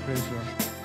Praise God.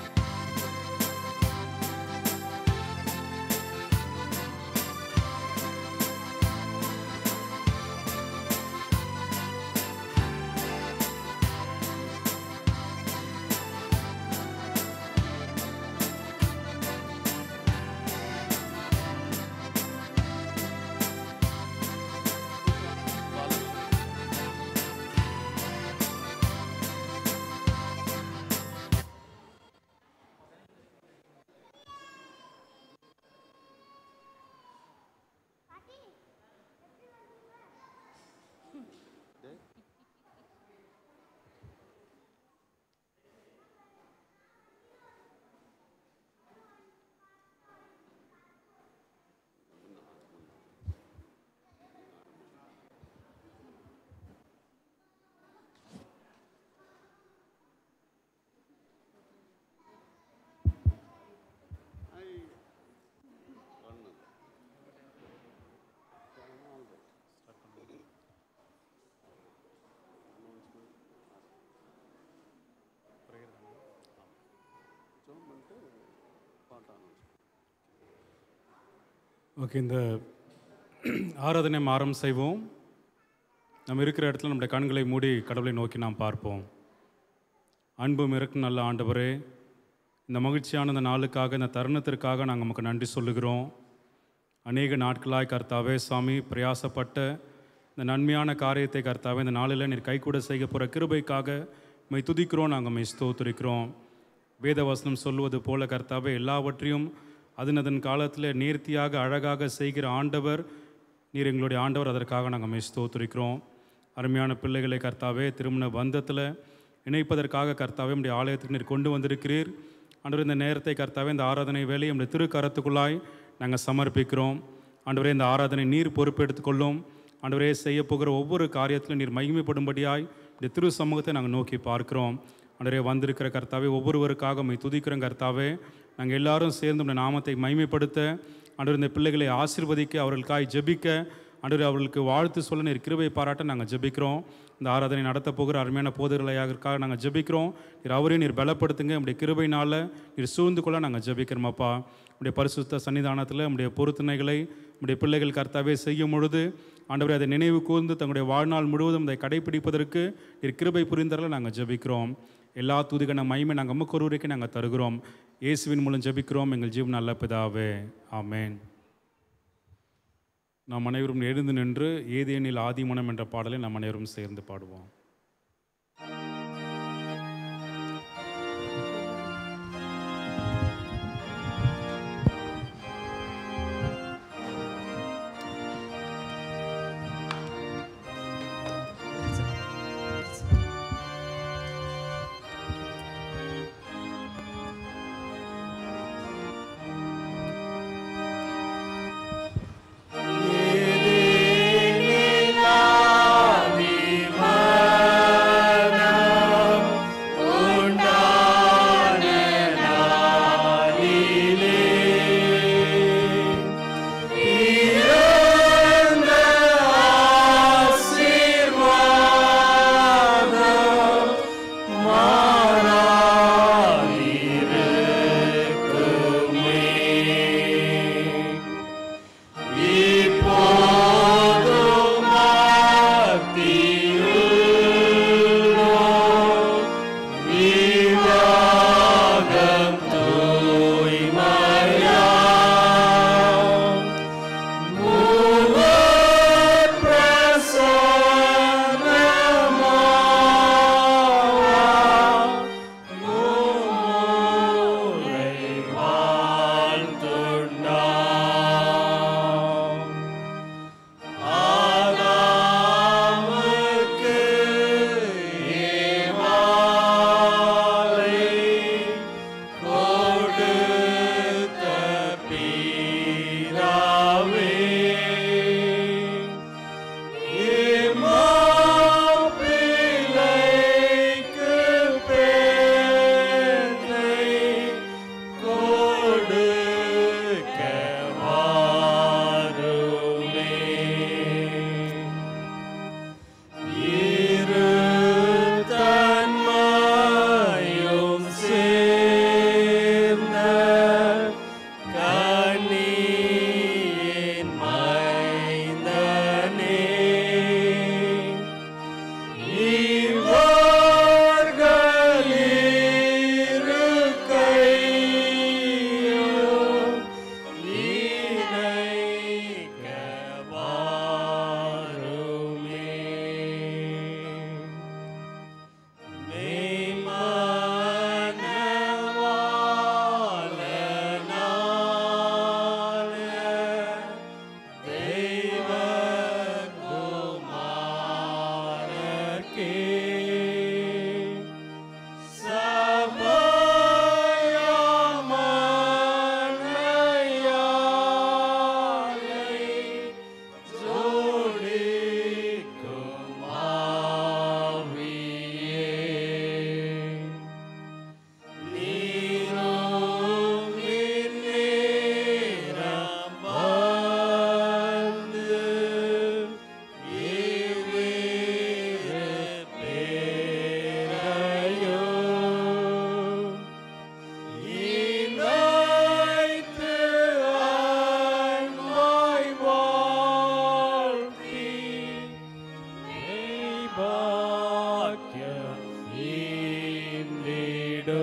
Okay இந்த ஆராதனை ஆரம் செய்வோம் நம்ம இருக்கிற இடத்துல நம்முடைய கண்களை மூடி கடவுளை நோக்கி நாம் பார்ப்போம் அன்பும் இருக்கும் நல்ல ஆண்டவரே இந்த மகிழ்ச்சியான இந்த நாளுக்காக இந்த தருணத்திற்காக நாங்கள் நமக்கு நன்றி சொல்லுகிறோம் அநேக நாட்களாய் கர்த்தாவே சாமி பிரயாசப்பட்ட இந்த நன்மையான காரியத்தை கர்த்தாவே இந்த நாளில் நீர் கைகூட செய்ய போகிற கிருபைக்காக மை துதிக்கிறோம் நாங்கள் மை ஸ்தோத்திரிக்கிறோம் வேதவசனம் சொல்லுவது போல கர்த்தாவே எல்லாவற்றையும் அதன் அதன் காலத்தில் நேர்த்தியாக அழகாக செய்கிற ஆண்டவர் நீர் எங்களுடைய ஆண்டவர் அதற்காக நாங்கள் மை ஸ்தோத்திரிக்கிறோம் அருமையான பிள்ளைகளை கர்த்தாவே திருமண பந்தத்தில் இணைப்பதற்காக கர்த்தாவே நம்முடைய ஆலயத்துக்கு நீர் கொண்டு வந்திருக்கிறீர் ஆண்டவர் இந்த நேரத்தை கர்த்தாவே இந்த ஆராதனை வேலையை நம்முடைய திருக்கரத்துக்குள்ளாய் நாங்கள் சமர்ப்பிக்கிறோம் ஆண்டவரே இந்த ஆராதனை நீர் பொறுப்பெடுத்துக்கொள்ளும் ஆண்டவரே செய்ய போகிற ஒவ்வொரு காரியத்திலும் நீர் மகிமைப்படும்படியாய் இந்த திரு சமூகத்தை நாங்கள் நோக்கி பார்க்கிறோம் ஆண்டவரே வந்திருக்கிற கர்த்தாவே ஒவ்வொருவருக்காக மை துதிக்கிறோம் கர்த்தாவே நாங்கள் எல்லாரும் சேர்ந்து உடைய நாமத்தை மகிமைப்படுத்த ஆண்டவர் இந்த பிள்ளைகளை ஆசீர்வதிக்க அவர்களுக்காய் ஜெபிக்க ஆண்டவர் அவர்களுக்கு வாழ்த்து சொல்ல நீர் கிருபை பாராட்ட நாங்கள் ஜெபிக்கிறோம் இந்த ஆராதனை நடத்த போகிற அருமையான போதர்களையாக நாங்கள் ஜெபிக்கிறோம் நீர் அவரையும் நீர் பலப்படுத்துங்க உடைய கிருபையினால் நீர் சூழ்ந்து கொள்ள நாங்கள் ஜெபிக்கிறோம் அப்பா உடைய பரிசுத்த சன்னிதானத்தில் உடைய பொருத்தனைகளை உடைய பிள்ளைகள் கர்த்தாவே செய்யும் பொழுது ஆண்டவரை அதை நினைவு கூர்ந்து தங்களுடைய வாழ்நாள் முழுவதும் அதை கடைபிடிப்பதற்கு நீர் கிருபை புரிந்தரில் நாங்கள் ஜெபிக்கிறோம் எல்லா துதிகன மகிமை நாங்கள் அம்முக்கு ஒருவரைக்கும் நாங்கள் தருகிறோம் இயேசுவின் மூலம் ஜெபிக்கிறோம் எங்கள் ஜீவன் நல்ல பிதாவே ஆமென் நாம் அனைவரும் எழுந்து நின்று ஏதேனில் ஆதிமனம் என்ற பாடலை நாம் அனைவரும் சேர்ந்து பாடுவோம் ஆதிம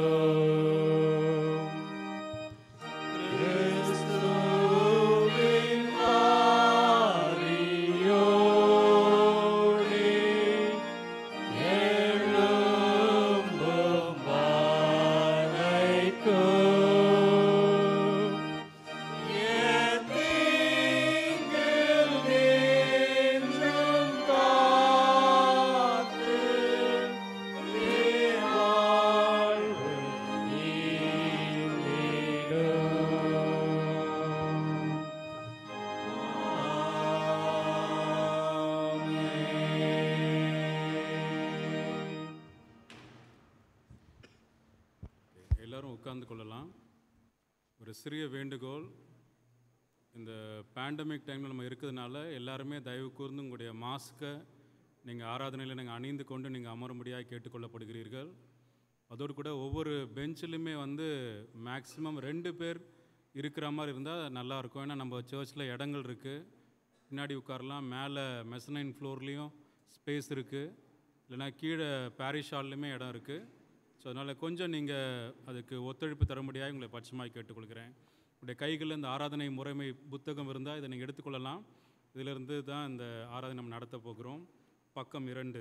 எல்லாரும் உட்கார்ந்து கொள்ளலாம் ஒரு சிறிய வேண்டுகோள் இந்த பேண்டமிக் டைமில் நம்ம இருக்கிறதுனால எல்லாருமே தயவு கூர்ந்து உங்களுடைய மாஸ்க்கை நீங்கள் ஆராதனையில் நீங்கள் அணிந்து கொண்டு நீங்கள் அமரும்படியாக கேட்டுக்கொள்ளப்படுகிறீர்கள் அதோடு கூட ஒவ்வொரு பெஞ்சிலுமே வந்து மேக்ஸிமம் ரெண்டு பேர் இருக்கிற மாதிரி இருந்தால் நல்லாயிருக்கும் ஏன்னா நம்ம சர்ச்சில் இடங்கள் இருக்குது பின்னாடி உட்காரலாம் மேலே மெசனைன் ஃப்ளோர்லேயும் ஸ்பேஸ் இருக்குது இல்லைன்னா கீழே பாரிஷ் ஹால்லையுமே இடம் இருக்குது ஸோ அதனால் கொஞ்சம் நீங்கள் அதுக்கு ஒத்துழைப்பு தரும்படியாக உங்களை பட்சமாய் கேட்டுக்கொள்கிறேன் உங்களுடைய கைகளில் இந்த ஆராதனை முறைமை புத்தகம் இருந்தால் இதை நீங்கள் எடுத்துக்கொள்ளலாம் இதிலிருந்து தான் இந்த ஆராதனை நம்ம நடத்த போகிறோம் பக்கம் இரண்டு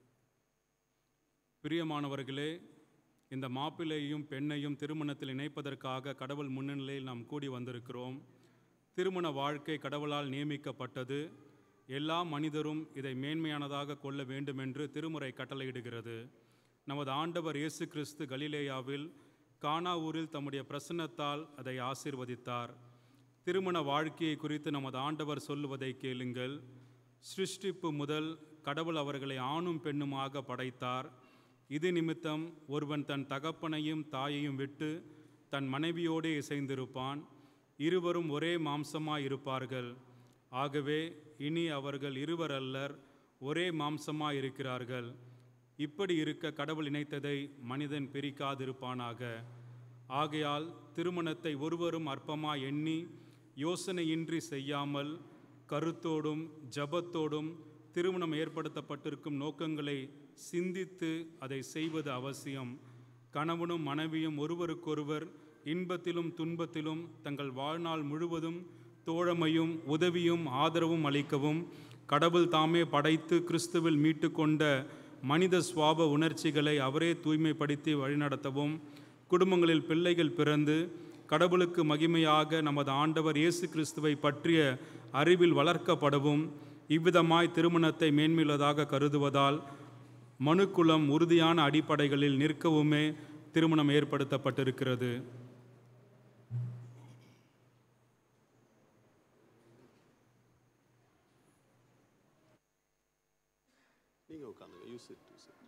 பிரியமானவர்களே இந்த மாப்பிள்ளையும் பெண்ணையும் திருமணத்தில் இணைப்பதற்காக கடவுள் முன்னிலையில் நாம் கூடி வந்திருக்கிறோம் திருமண வாழ்க்கை கடவுளால் நியமிக்கப்பட்டது எல்லா மனிதரும் இதை மேன்மையானதாக கொள்ள வேண்டுமென்று திருமுறை கட்டளையிடுகிறது நமது ஆண்டவர் இயேசு கிறிஸ்து கலிலேயாவில் கானா ஊரில் தம்முடைய பிரசன்னத்தால் அதை ஆசீர்வதித்தார் திருமண வாழ்க்கையை குறித்து நமது ஆண்டவர் சொல்லுவதை கேளுங்கள் சிருஷ்டிப்பு முதல் கடவுள் அவர்களை ஆணும் பெண்ணுமாக படைத்தார் இது நிமித்தம் ஒருவன் தன் தகப்பனையும் தாயையும் விட்டு தன் மனைவியோடே இசைந்திருப்பான் இருவரும் ஒரே மாம்சமாய் இருப்பார்கள் ஆகவே இனி அவர்கள் இருவர் அல்லர் ஒரே மாம்சமாய் இருக்கிறார்கள் இப்படி இருக்க கடவுள் இணைத்ததை மனிதன் பிரிக்காதிருப்பானாக ஆகையால் திருமணத்தை ஒருவரும் அற்பமாய் எண்ணி யோசனையின்றி செய்யாமல் கருத்தோடும் ஜபத்தோடும் திருமணம் ஏற்படுத்தப்பட்டிருக்கும் நோக்கங்களை சிந்தித்து அதை செய்வது அவசியம் கணவனும் மனைவியும் ஒருவருக்கொருவர் இன்பத்திலும் துன்பத்திலும் தங்கள் வாழ்நாள் முழுவதும் தோழமையும் உதவியும் ஆதரவும் அளிக்கவும் கடவுள் தாமே படைத்து கிறிஸ்துவில் மீட்டுக்கொண்ட மனித சுவாப உணர்ச்சிகளை அவரே தூய்மைப்படுத்தி வழிநடத்தவும் குடும்பங்களில் பிள்ளைகள் பிறந்து கடவுளுக்கு மகிமையாக நமது ஆண்டவர் இயேசு கிறிஸ்துவை பற்றிய அறிவில் வளர்க்கப்படவும் இவ்விதமாய் திருமணத்தை மேன்மையுள்ளதாக கருதுவதால் மனுக்குலம் உறுதியான அடிப்படைகளில் நிற்கவுமே திருமணம் ஏற்படுத்தப்பட்டிருக்கிறது நீங்கள் உட்காந்துங்க யூஸ் இட் யூஸ் இட்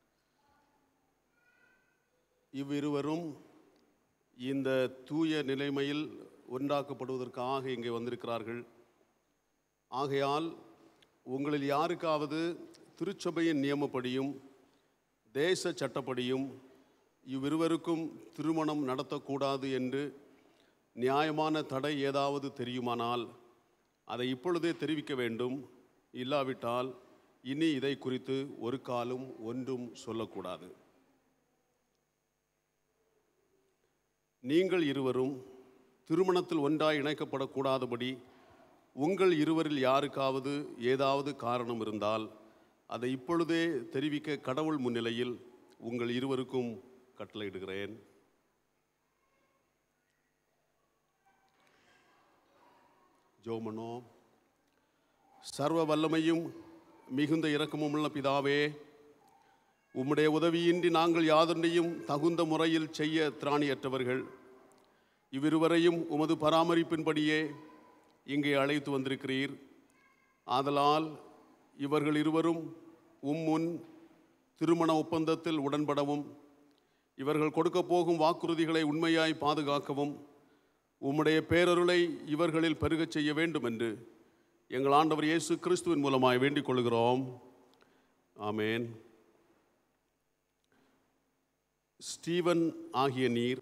இவ்விருவரும் இந்த தூய நிலைமையில் ஒன்றாக்கப்படுவதற்காக இங்கே வந்திருக்கிறார்கள் ஆகையால் உங்களில் யாருக்காவது திருச்சபையின் நியமப்படியும் தேச சட்டப்படியும் இவ்விருவருக்கும் திருமணம் நடத்தக்கூடாது என்று நியாயமான தடை ஏதாவது தெரியுமானால் அதை இப்பொழுதே தெரிவிக்க வேண்டும் இல்லாவிட்டால் இனி இதை குறித்து ஒரு காலும் ஒன்றும் சொல்லக்கூடாது நீங்கள் இருவரும் திருமணத்தில் ஒன்றாய் இணைக்கப்படக்கூடாதபடி உங்கள் இருவரில் யாருக்காவது ஏதாவது காரணம் இருந்தால் அதை இப்பொழுதே தெரிவிக்க கடவுள் முன்னிலையில் உங்கள் இருவருக்கும் கட்டளையிடுகிறேன் ஜோமனோ சர்வ வல்லமையும் மிகுந்த இரக்கமும் உள்ள பிதாவே உம்முடைய உதவியின்றி நாங்கள் யாதொன்றையும் தகுந்த முறையில் செய்ய திராணியற்றவர்கள் இவ்விருவரையும் உமது பராமரிப்பின்படியே இங்கே அழைத்து வந்திருக்கிறீர் ஆதலால் இவர்கள் இருவரும் உம் முன் திருமண ஒப்பந்தத்தில் உடன்படவும் இவர்கள் கொடுக்கப் போகும் வாக்குறுதிகளை உண்மையாய் பாதுகாக்கவும் உம்முடைய பேரருளை இவர்களில் பெருகச் செய்ய வேண்டும் என்று எங்கள் ஆண்டவர் இயேசு கிறிஸ்துவின் மூலமாய் வேண்டிக் கொள்கிறோம் ஆமேன் ஸ்டீவன் ஆகிய நீர்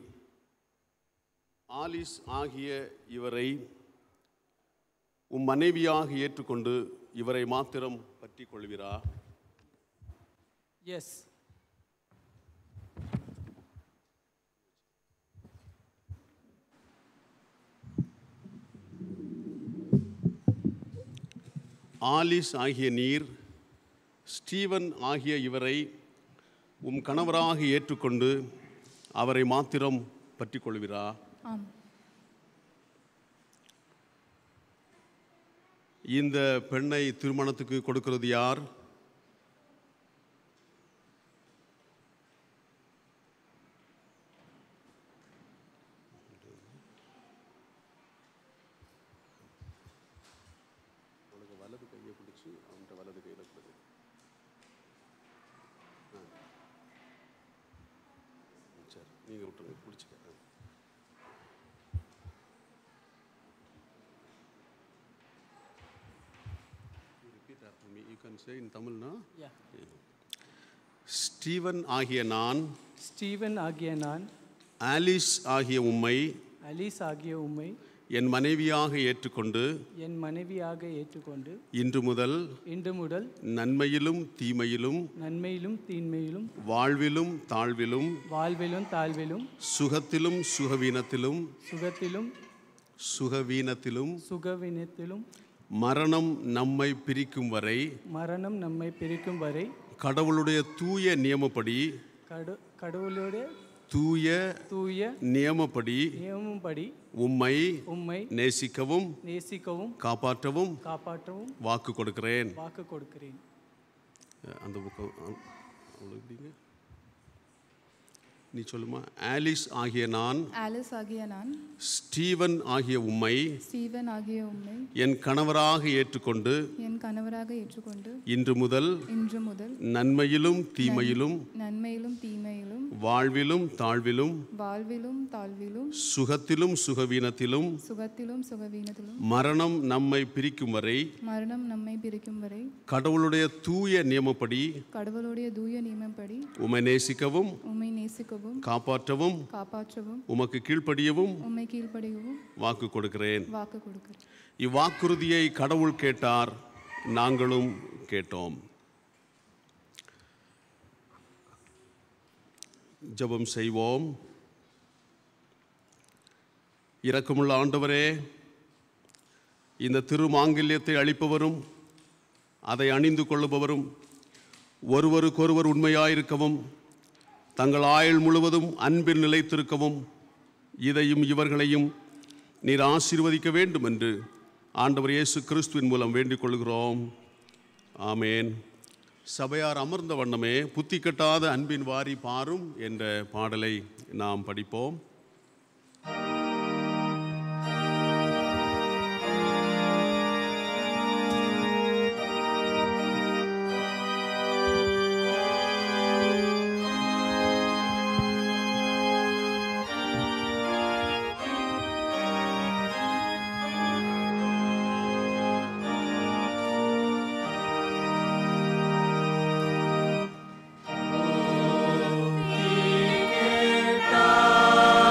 ஆலிஸ் ஆகிய இவரை உம் மனைவியாக ஏற்றுக்கொண்டு இவரை மாத்திரம் பற்றி கொள்வீரா Yes. ஆலிஸ் ஆகிய நீர் ஸ்டீவன் ஆகிய இவரை உம் கணவராக ஏற்றுக்கொண்டு அவரை மாத்திரம் பற்றி கொள்வீரா ஆம் இந்த பெண்ணை திருமணத்துக்கு கொடுக்கிறது யார் வலது கையை பிடிச்சி அவன்கிட்ட வலது கையில் கொடுது சரி நீங்கள் விட்டுருங்க பிடிச்சிக்க repeat after me. You can say in Tamil, no? Yeah. Steven ஆகிய நான் ஸ்டீவன் ஆகிய நான் ஆலிஸ் ஆகிய உம்மை அலீஸ் ஆகிய உம்மை என் மனைவியாக ஏற்றுக்கொண்டு என் மனைவியாக ஏற்றுக்கொண்டு இன்று முதல் இன்று முதல் நன்மையிலும் தீமையிலும் நன்மையிலும் தீன்மையிலும் வாழ்விலும் தாழ்விலும் வாழ்விலும் தாழ்விலும் சுகத்திலும் சுகவீனத்திலும் சுகத்திலும் சுகவீனத்திலும் சுகவினத்திலும் மரணம் நம்மை பிரிக்கும் வரை மரணம் நம்மை பிரிக்கும் வரை கடவுளுடைய தூய நியமப்படி கடு கடவுளுடைய தூய தூய நியமப்படி நியமப்படி உம்மை உம்மை நேசிக்கவும் நேசிக்கவும் காப்பாற்றவும் காப்பாற்றவும் வாக்கு கொடுக்கிறேன் வாக்கு கொடுக்கிறேன் அந்த புக்கம் அவ்வளோ எப்படிங்க நீ சொல்லுமா ஆலிஸ் ஆகிய நான் ஆலிஸ் ஆகிய நான் ஸ்டீவன் ஆகிய உம்மை ஸ்டீவன் ஆகிய உம்மை என் கணவராக ஏற்றுக்கொண்டு என் கணவராக ஏற்றுக்கொண்டு இன்று முதல் இன்று முதல் நன்மையிலும் தீமையிலும் நன்மையிலும் தீமையிலும் வாழ்விலும் தாழ்விலும் வாழ்விலும் தாழ்விலும் சுகத்திலும் சுகவீனத்திலும் சுகத்திலும் சுகவீனத்திலும் மரணம் நம்மை பிரிக்கும் வரை மரணம் நம்மை பிரிக்கும் வரை கடவுளுடைய தூய நியமப்படி கடவுளுடைய தூய நியமப்படி உம்மை நேசிக்கவும் உம்மை நேசிக்கவும் காப்பாற்றவும் காப்பாற்றவும் உமக்கு கீழ்ப்படியவும் உம்மை கீழ்ப்படியவும் வாக்கு கொடுக்கிறேன் வாக்கு கொடுக்கிறேன் இவ்வாக்குறுதியை கடவுள் கேட்டார் நாங்களும் கேட்டோம் ஜெபம் செய்வோம் இரக்கமுள்ள ஆண்டவரே இந்த திருமாங்கல்யத்தை அளிப்பவரும் அதை அணிந்து கொள்ளுபவரும் ஒருவருக்கொருவர் உண்மையாயிருக்கவும் தங்கள் ஆயுள் முழுவதும் அன்பில் நிலைத்திருக்கவும் இதையும் இவர்களையும் நீர் ஆசீர்வதிக்க வேண்டும் என்று ஆண்டவர் இயேசு கிறிஸ்துவின் மூலம் வேண்டிக் கொள்கிறோம் ஆமேன் சபையார் அமர்ந்த வண்ணமே புத்தி கட்டாத அன்பின் வாரி பாரும் என்ற பாடலை நாம் படிப்போம் ஆ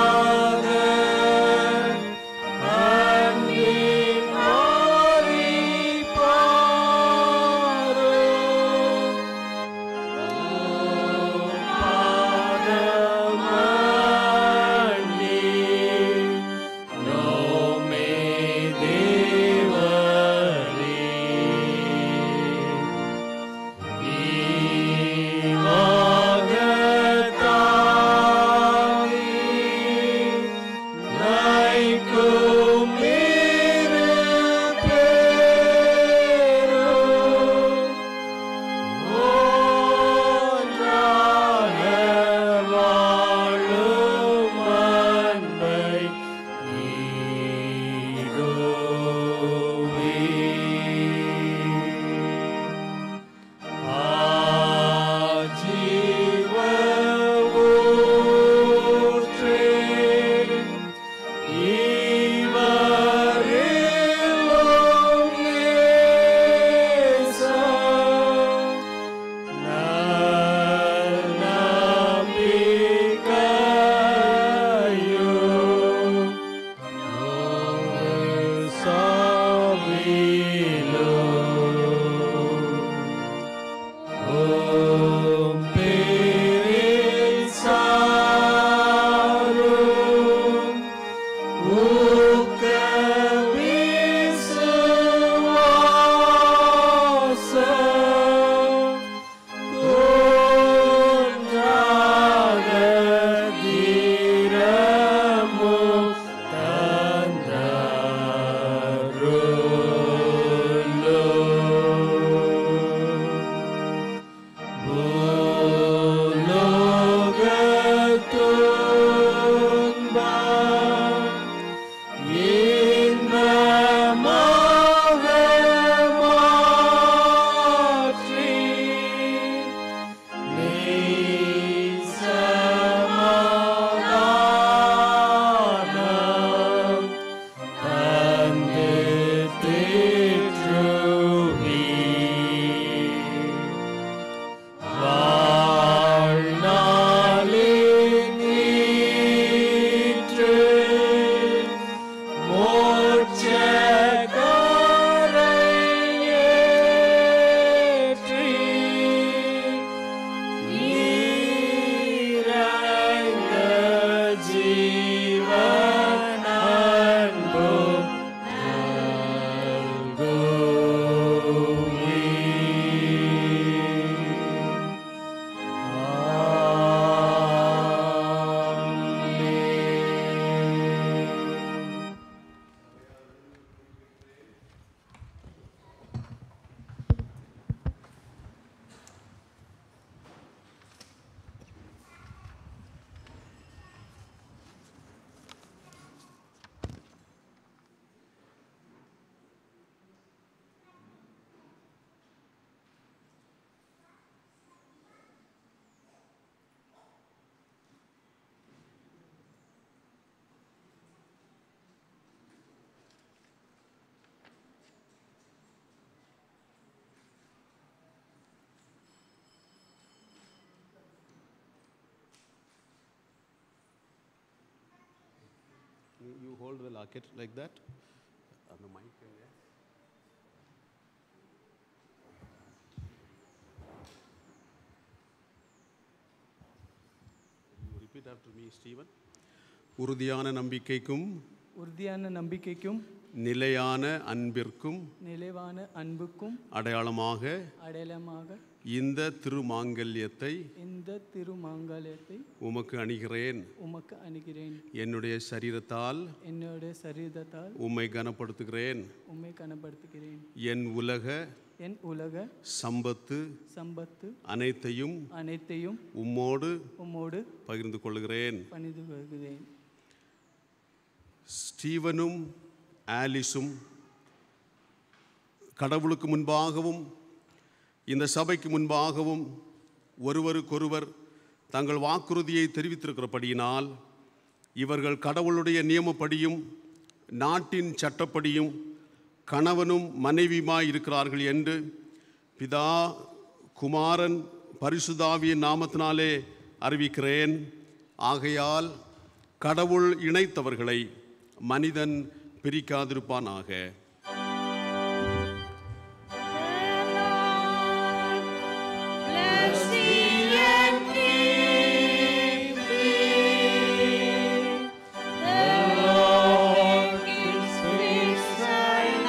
you hold the locket like that. அந்த mic எங்க? You repeat after me, Stephen. உறுதியான நம்பிக்கைக்கும் உறுதியான நம்பிக்கைக்கும் நிலையான அன்பிற்கும் நிலைவான அன்புக்கும் அடையாளமாக அடையாளமாக இந்த திருமாங்கல்யத்தை இந்த திருமாங்கல்யத்தை உமக்கு அணிகிறேன் உமக்கு அணுகிறேன் என்னுடைய சரீரத்தால் என்னுடைய சரீரத்தால் உம்மை கனப்படுத்துகிறேன் உம்மை கனப்படுத்துகிறேன் என் உலக என் உலக சம்பத்து சம்பத்து அனைத்தையும் அனைத்தையும் உம்மோடு உம்மோடு பகிர்ந்து கொள்கிறேன் பணிந்து வருகிறேன் ஸ்டீவனும் ஆலிஸும் கடவுளுக்கு முன்பாகவும் இந்த சபைக்கு முன்பாகவும் ஒருவருக்கொருவர் தங்கள் வாக்குறுதியை தெரிவித்திருக்கிறபடியினால் இவர்கள் கடவுளுடைய நியமப்படியும் நாட்டின் சட்டப்படியும் கணவனும் மனைவியுமாய் இருக்கிறார்கள் என்று பிதா குமாரன் பரிசுதாவியின் நாமத்தினாலே அறிவிக்கிறேன் ஆகையால் கடவுள் இணைத்தவர்களை மனிதன் பிரிக்காதிருப்பானாக Bless thee and keep thee. The Lord gives his sign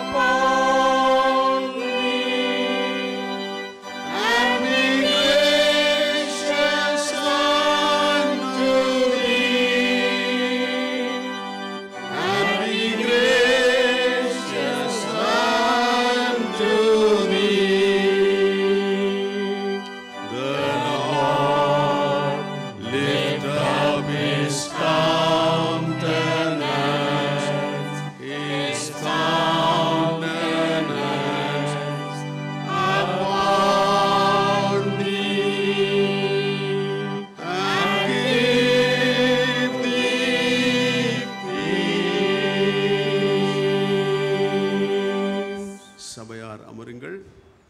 upon thee, and be gracious unto thee, and be gracious unto thee. The Lord lift up his countenance, his countenance upon thee, and give thee peace. சபையார் அமருங்கள்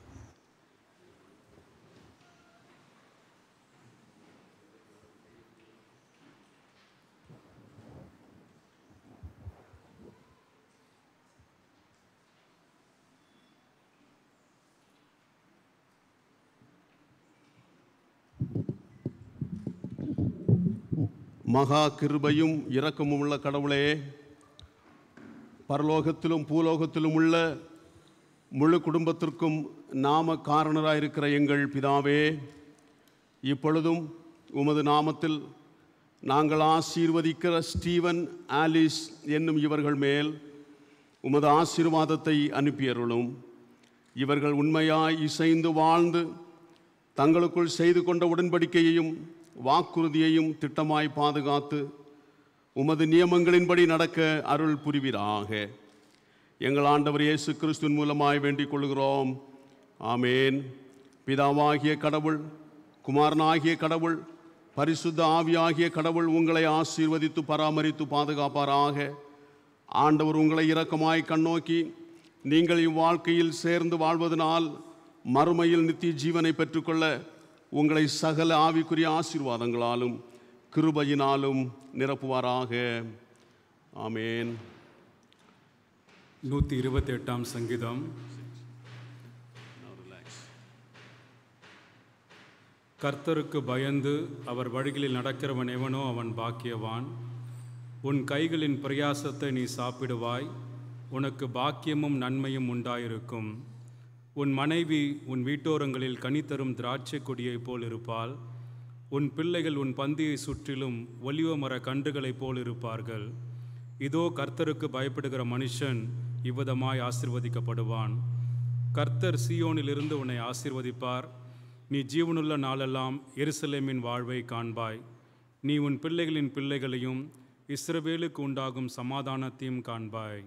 மகா கிருபையும் இரக்கமும் உள்ள கடவுளே பரலோகத்திலும் பூலோகத்திலும் உள்ள முழு குடும்பத்திற்கும் நாம காரணராயிருக்கிற எங்கள் பிதாவே இப்பொழுதும் உமது நாமத்தில் நாங்கள் ஆசீர்வதிக்கிற ஸ்டீவன் ஆலிஸ் என்னும் இவர்கள் மேல் உமது ஆசீர்வாதத்தை அனுப்பியருளும் இவர்கள் உண்மையாய் இசைந்து வாழ்ந்து தங்களுக்குள் செய்து கொண்ட உடன்படிக்கையையும் வாக்குறுதியையும் திட்டமாய் பாதுகாத்து உமது நியமங்களின்படி நடக்க அருள் புரிவீராக எங்கள் ஆண்டவர் இயேசு கிறிஸ்துவின் மூலமாய் வேண்டிக் கொள்கிறோம் ஆமேன் பிதாவாகிய கடவுள் குமாரனாகிய கடவுள் பரிசுத்த ஆவியாகிய கடவுள் உங்களை ஆசீர்வதித்து பராமரித்து பாதுகாப்பாராக ஆண்டவர் உங்களை இரக்கமாய் கண்ணோக்கி நீங்கள் இவ்வாழ்க்கையில் சேர்ந்து வாழ்வதனால் மறுமையில் நித்திய ஜீவனை பெற்றுக்கொள்ள உங்களை சகல ஆவிக்குரிய ஆசீர்வாதங்களாலும் கிருபையினாலும் நிரப்புவாராக ஆமேன் நூற்றி இருபத்தி எட்டாம் சங்கீதம் கர்த்தருக்கு பயந்து அவர் வழிகளில் நடக்கிறவன் எவனோ அவன் பாக்கியவான் உன் கைகளின் பிரயாசத்தை நீ சாப்பிடுவாய் உனக்கு பாக்கியமும் நன்மையும் உண்டாயிருக்கும் உன் மனைவி உன் வீட்டோரங்களில் கனித்தரும் திராட்சை கொடியைப் போல் இருப்பாள் உன் பிள்ளைகள் உன் பந்தியை சுற்றிலும் ஒலிவ மர கன்றுகளைப் போல் இருப்பார்கள் இதோ கர்த்தருக்கு பயப்படுகிற மனுஷன் இவ்விதமாய் ஆசிர்வதிக்கப்படுவான் கர்த்தர் சீயோனிலிருந்து உன்னை ஆசீர்வதிப்பார் நீ ஜீவனுள்ள நாளெல்லாம் எருசலேமின் வாழ்வை காண்பாய் நீ உன் பிள்ளைகளின் பிள்ளைகளையும் இஸ்ரவேலுக்கு உண்டாகும் சமாதானத்தையும் காண்பாய்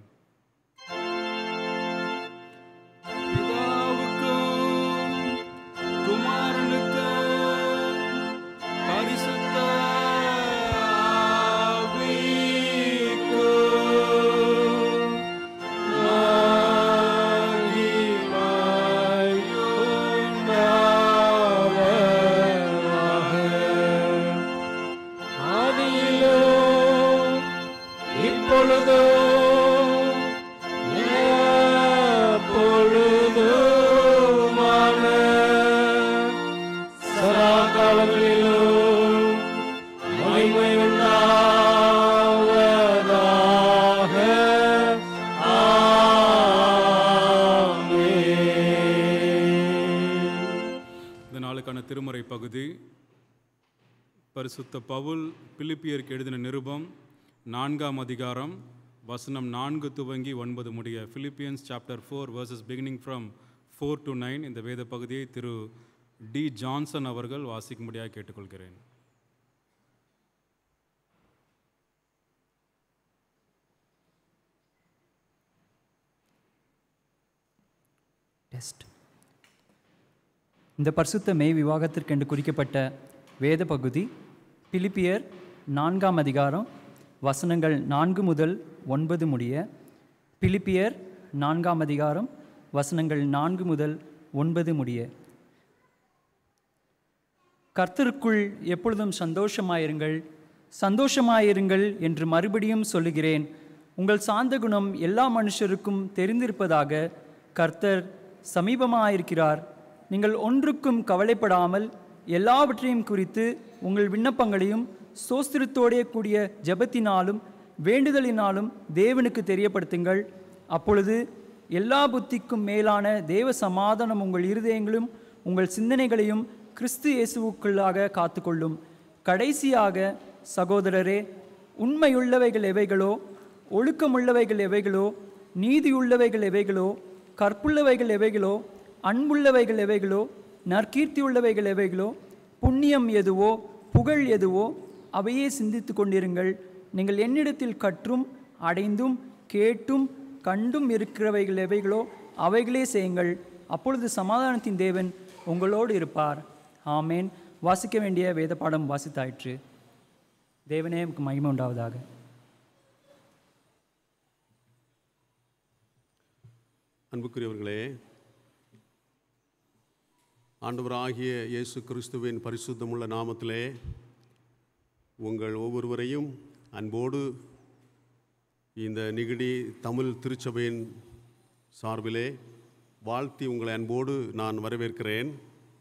பிதாவுக்கும் குமாரனுக்கும் பரிசுத்த ஆவிக்கும் ஆதியிலும் எப்பொழுதுமான சதா காலங்களிலும் மகிமை உண்டாவதாக ஆமென். இந்த நாளுக்கான திருமுறை பகுதி பரிசுத்த பவுல் பிலிப்பியருக்கு எழுதின நிருபம் நான்காம் அதிகாரம் வசனம் நான்கு துவங்கி ஒன்பது முடிய Philippians chapter four verses beginning from four to nine இந்த வேத பகுதியை திரு டி ஜான்சன் அவர்கள் வாசிக்கும்படியாக கேட்டுக்கொள்கிறேன் டெஸ்ட் இந்த பரிசுத்த மெய் விவாகத்திற்கென்று குறிக்கப்பட்ட வேத பகுதி பிலிப்பியர் நான்காம் அதிகாரம் வசனங்கள் நான்கு முதல் ஒன்பது முடிய பிலிப்பியர் நான்காம் அதிகாரம் வசனங்கள் நான்கு முதல் ஒன்பது முடிய கர்த்தருக்குள் எப்பொழுதும் சந்தோஷமாயிருங்கள் சந்தோஷமாயிருங்கள் என்று மறுபடியும் சொல்லுகிறேன் உங்கள் சாந்த குணம் எல்லா மனுஷருக்கும் தெரிந்திருப்பதாக கர்த்தர் சமீபமாயிருக்கிறார் நீங்கள் ஒன்றுக்கும் கவலைப்படாமல் எல்லாவற்றையும் குறித்து உங்கள் விண்ணப்பங்களையும் சோஸ்திரத்தோடே கூடிய ஜெபத்தினாலும் வேண்டுதலினாலும் தேவனுக்கு தெரியப்படுத்துங்கள் அப்பொழுது எல்லா புத்திக்கும் மேலான தேவ சமாதானம் உங்கள் இருதயங்களும் உங்கள் சிந்தனைகளையும் கிறிஸ்து இயேசுவுக்குள்ளாக காத்துக்கொள்ளும் கடைசியாக சகோதரரே உண்மையுள்ளவைகள் எவைகளோ ஒழுக்கமுள்ளவைகள் எவைகளோ நீதியுள்ளவைகள் எவைகளோ கற்புள்ளவைகள் எவைகளோ அன்புள்ளவைகள் எவைகளோ நற்கீர்த்தியுள்ளவைகள் எவைகளோ புண்ணியம் எதுவோ புகழ் எதுவோ அவையே சிந்தித்து கொண்டிருங்கள் நீங்கள் என்னிடத்தில் கற்றும் அடைந்தும் கேட்டும் கண்டும் இருக்கிறவைகள் எவைகளோ அவைகளே செய்யுங்கள் அப்பொழுது சமாதானத்தின் தேவன் உங்களோடு இருப்பார் ஆமேன் வாசிக்க வேண்டிய வேத பாடம் வாசித்தாயிற்று தேவனே உமக்கு மகிமை உண்டாவதாக அன்புக்குரியவர்களே ஆண்டவராகிய இயேசு கிறிஸ்துவின் பரிசுத்தமுள்ள நாமத்திலே உங்கள் ஒவ்வொருவரையும் அன்போடு இந்த நிகடி தமிழ் திருச்சபையின் சார்பிலே வாழ்த்தி உங்களை அன்போடு நான் வரவேற்கிறேன்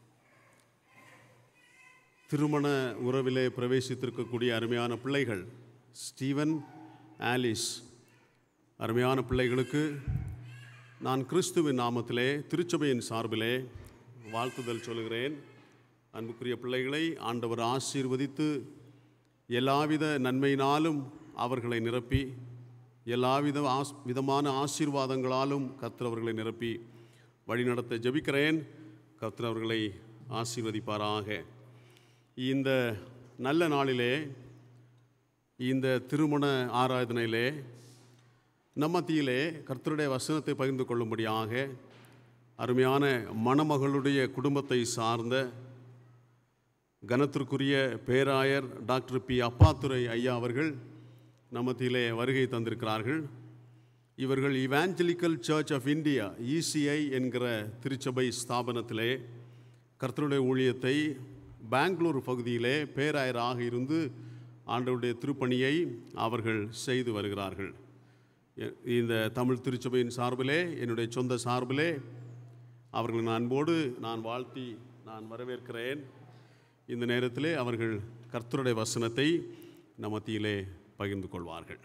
திருமண உறவிலே பிரவேசித்திருக்கக்கூடிய அருமையான பிள்ளைகள் ஸ்டீவன் ஆலிஸ் அருமையான பிள்ளைகளுக்கு நான் கிறிஸ்துவின் நாமத்திலே திருச்சபையின் சார்பிலே வாழ்த்துதல் சொல்கிறேன் அன்புக்குரிய பிள்ளைகளை ஆண்டவர் ஆசீர்வதித்து எல்லாவித நன்மையினாலும் அவர்களை நிரப்பி எல்லாவித ஆஸ் விதமான ஆசீர்வாதங்களாலும் கர்த்தர் அவர்களை நிரப்பி வழிநடத்த ஜெபிக்கிறேன் கர்த்தர் அவர்களை ஆசீர்வதிப்பாராக இந்த நல்ல நாளிலே இந்த திருமண ஆராதனையிலே நம் மத்தியிலே கர்த்தருடைய வசனத்தை பகிர்ந்து கொள்ளும்படியாக அருமையான மணமகளுடைய குடும்பத்தை சார்ந்த கனத்திற்குரிய பேராயர் டாக்டர் பி அப்பாத்துரை ஐயா அவர்கள் நம் மத்தியிலே வருகை தந்திருக்கிறார்கள் இவர்கள் evangelical church of India ECI என்கிற திருச்சபை ஸ்தாபனத்திலே கர்த்தருடைய ஊழியத்தை பெங்களூர் பகுதியிலே பேராயராக இருந்து ஆண்டவருடைய திருப்பணியை அவர்கள் செய்து வருகிறார்கள் எ- இந்த தமிழ் திருச்சபையின் சார்பிலே என்னுடைய சொந்த சார்பிலே அவர்களை நான் அன்போடு நான் வாழ்த்தி நான் வரவேற்கிறேன் இந்த நேரத்திலே அவர்கள் கர்த்தருடைய வசனத்தை நம் மத்தியிலே பகிர்ந்து கொள்வார்கள்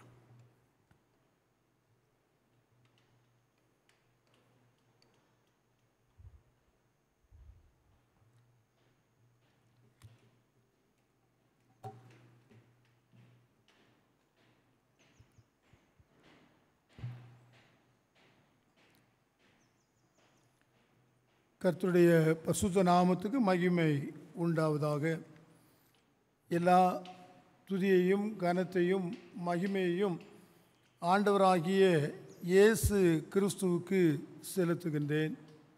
கர்த்தருடைய பசுத்த நாமத்துக்கு மகிமை உண்டாவதாக எல்லா துதியையும் கனத்தையும் மகிமையையும் ஆண்டவராகிய இயேசு கிறிஸ்துவுக்கு செலுத்துகின்றேன்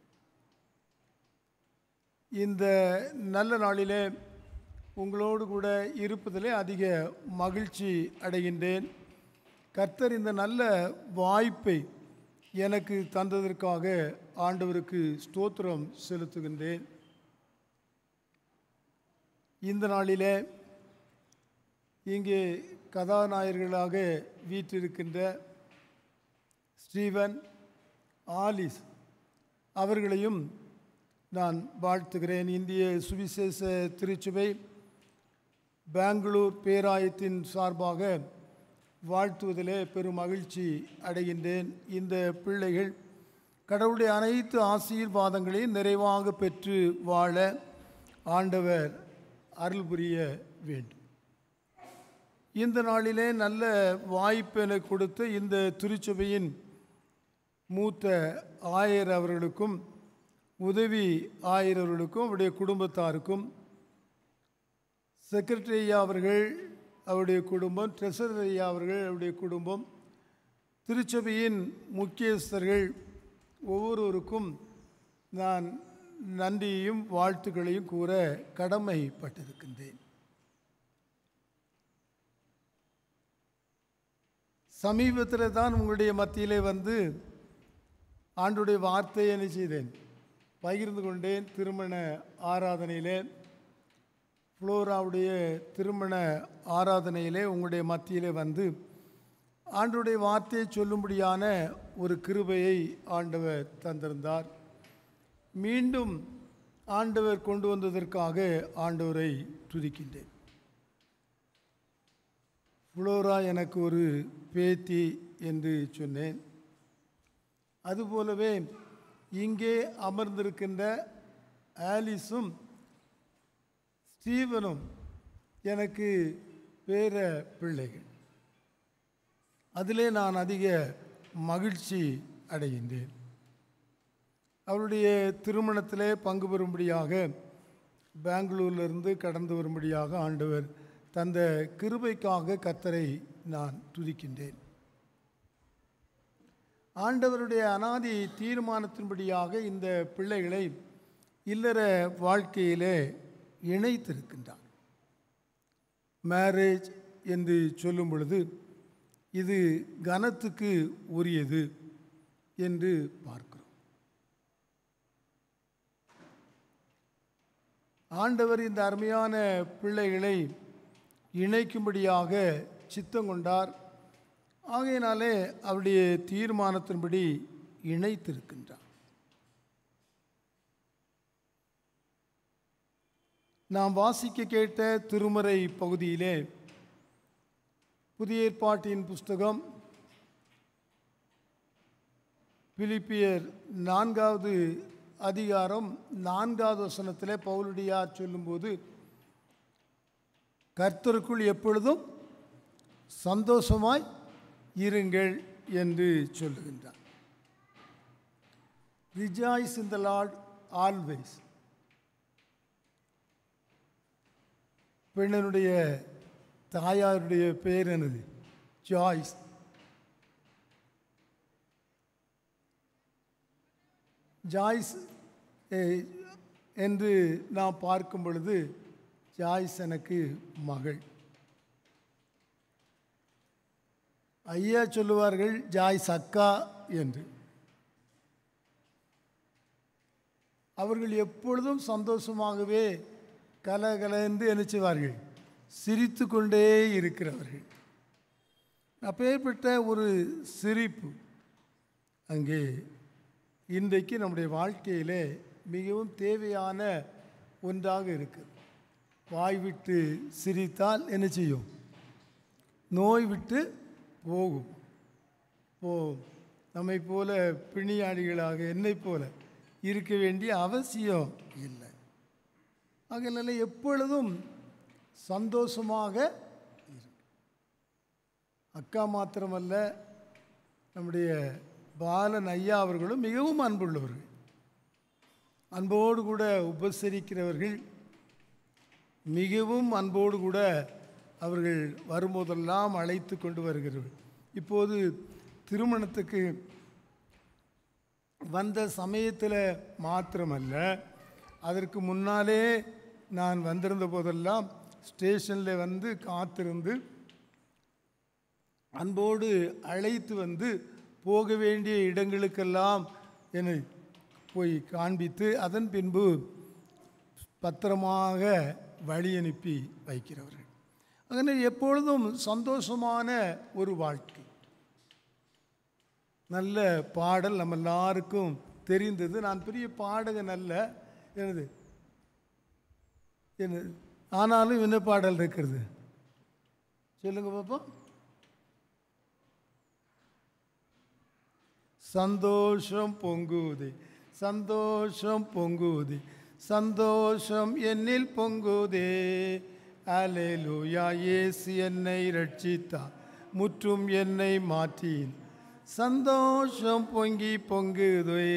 இந்த நல்ல நாளிலே உங்களோடு கூட இருப்பதிலே அதிக மகிழ்ச்சி அடைகின்றேன் கர்த்தர் இந்த நல்ல வாய்ப்பை எனக்கு தந்ததற்காக ஆண்டவருக்கு ஸ்தோத்திரம் செலுத்துகின்றேன் இந்த நாளிலே இங்கே கதாநாயகர்களாக வீற்றிருக்கின்ற ஸ்டீவன் ஆலிஸ் அவர்களையும் நான் வாழ்த்துகிறேன் இந்திய சுவிசேஷ திருச்சபை பெங்களூர் பேராயத்தின் சார்பாக வாழ்த்துவதிலே பெரும் மகிழ்ச்சி அடைகின்றேன் இந்த பிள்ளைகள் கடவுளுடைய அனைத்து ஆசீர்வாதங்களையும் நிறைவாக பெற்று வாழ ஆண்டவர் அருள் புரிய வேண்டும் இந்த நாளிலே நல்ல வாய்ப்பென கொடுத்த இந்த திருச்சபையின் மூத்த ஆயர் அவர்களுக்கும் உதவி ஆயர் அவர்களுக்கும் அவருடைய குடும்பத்தாருக்கும் செக்ரட்டரி ஐயா அவர்கள் அவருடைய குடும்பம் ட்ரெஷரர் ஐயா அவர்கள் அவருடைய குடும்பம் திருச்சபையின் முக்கியஸ்தர்கள் ஒவ்வொருவருக்கும் நான் நன்றியையும் வாழ்த்துக்களையும் கூற கடமைப்பட்டிருக்கின்றேன் சமீபத்தில் தான் உங்களுடைய மத்தியிலே வந்து ஆண்டுடைய வார்த்தையை என்ன செய்தேன் பகிர்ந்து கொண்டேன் திருமண ஆராதனையிலே ஃப்ளோராவுடைய திருமண ஆராதனையிலே உங்களுடைய மத்தியிலே வந்து ஆண்டுடைய வார்த்தையை சொல்லும்படியான ஒரு கிருபையை ஆண்டவர் தந்திருந்தார் மீண்டும் ஆண்டவர் கொண்டு வந்ததற்காக ஆண்டவரை துதிக்கின்றேன் ஃப்ளோரா எனக்கு ஒரு பேத்தி என்று சொன்னேன் அதுபோலவே இங்கே அமர்ந்திருக்கின்ற ஆலிஸும் ஸ்டீவனும் எனக்கு பேர பிள்ளைகள் அதிலே நான் அதிக மகிழ்ச்சி அடைகின்றேன் அவருடைய திருமணத்திலே பங்கு பெறும்படியாக பெங்களூரிலிருந்து கடந்து வரும்படியாக ஆண்டவர் தந்த கிருபைக்காக கத்தரை நான் துதிக்கின்றேன் ஆண்டவருடைய அனாதி தீர்மானத்தின்படியாக இந்த பிள்ளைகளை இல்லற வாழ்க்கையிலே இணைத்திருக்கின்றார் மேரேஜ் என்று சொல்லும் பொழுது இது கனத்துக்கு உரியது என்று பார்க்கிறோம் ஆண்டவர் இந்த அருமையான பிள்ளைகளை இணைக்கும்படியாக சித்தம் கொண்டார் ஆகையினாலே அவருடைய தீர்மானத்தின்படி இணைத்திருக்கின்றார் நாம் வாசிக்க கேட்ட திருமறை பகுதியிலே புதிய ஏற்பாட்டின் புஸ்தகம் பிலிப்பியர் நான்காவது அதிகாரம் நான்காவது வசனத்திலே பவுலடியார் சொல்லும்போது கர்த்தருக்குள் எப்பொழுதும் சந்தோஷமாய் இருங்கள் என்று சொல்லுகின்றார் rejoice in the Lord always பெண்ணனுடைய தாயாருடைய பேர் என்னது ஜாய்ஸ் ஜாய்ஸ் eh, என்று நாம் பார்க்கும் பொழுது ஜாய்ஸ் எனக்கு மகள் ஐயா சொல்லுவார்கள் ஜாய்ஸ் அக்கா என்று அவர்கள் எப்பொழுதும் சந்தோஷமாகவே கலகலந்து நினைச்சுவார்கள் சிரித்து கொண்டே இருக்கிறவர்கள் அப்பேற்பட்ட ஒரு சிரிப்பு அங்கே இன்றைக்கு நம்முடைய வாழ்க்கையிலே மிகவும் தேவையான ஒன்றாக இருக்குது வாய் விட்டு சிரித்தால் என்ன செய்யும் நோய் விட்டு போகும் போ நம்மை போல பிணியாடிகளாக என்னை போல இருக்க வேண்டிய அவசியம் இல்லை ஆகையினால எப்பொழுதும் சந்தோஷமாக இரு. அக்கா மாத்திரமல்ல நம்முடைய பாலன் ஐயா அவர்களும் மிகவும் அன்புள்ளவர்கள் அன்போடு கூட உபசரிக்கிறவர்கள் மிகவும் அன்போடு கூட அவர்கள் வரும்போதெல்லாம் அழைத்து கொண்டு வருகிறவர்கள் இப்போது திருமணத்துக்கு வந்த சமயத்தில் மாத்திரமல்ல அதற்கு முன்னாலே நான் வந்திருந்த போதெல்லாம் ஸ்டேஷனில் வந்து காத்திருந்து அன்போடு அழைத்து வந்து போக வேண்டிய இடங்களுக்கெல்லாம் என்னை போய் காண்பித்து அதன் பின்பு பத்திரமாக வழி அனுப்பி வைக்கிறவர்கள் അങ്ങനെ எப்பொழுதும் சந்தோஷமான ஒரு வாழ்க்கை நல்ல பாடல் நம்ம எல்லாருக்கும் தெரிந்தது நான் பெரிய பாடகன் அல்ல எனது என்ன ஆனாலும் என்ன பாடல் இருக்கிறது சொல்லுங்க பாப்போம் சந்தோஷம் பொங்குதே சந்தோஷம் பொங்குதே சந்தோஷம் என்னில் பொங்குதே அலேலூயா இயேசு என்னை ரட்சித்தார் முற்றும் என்னை மாற்றின் சந்தோஷம் பொங்கி பொங்குதே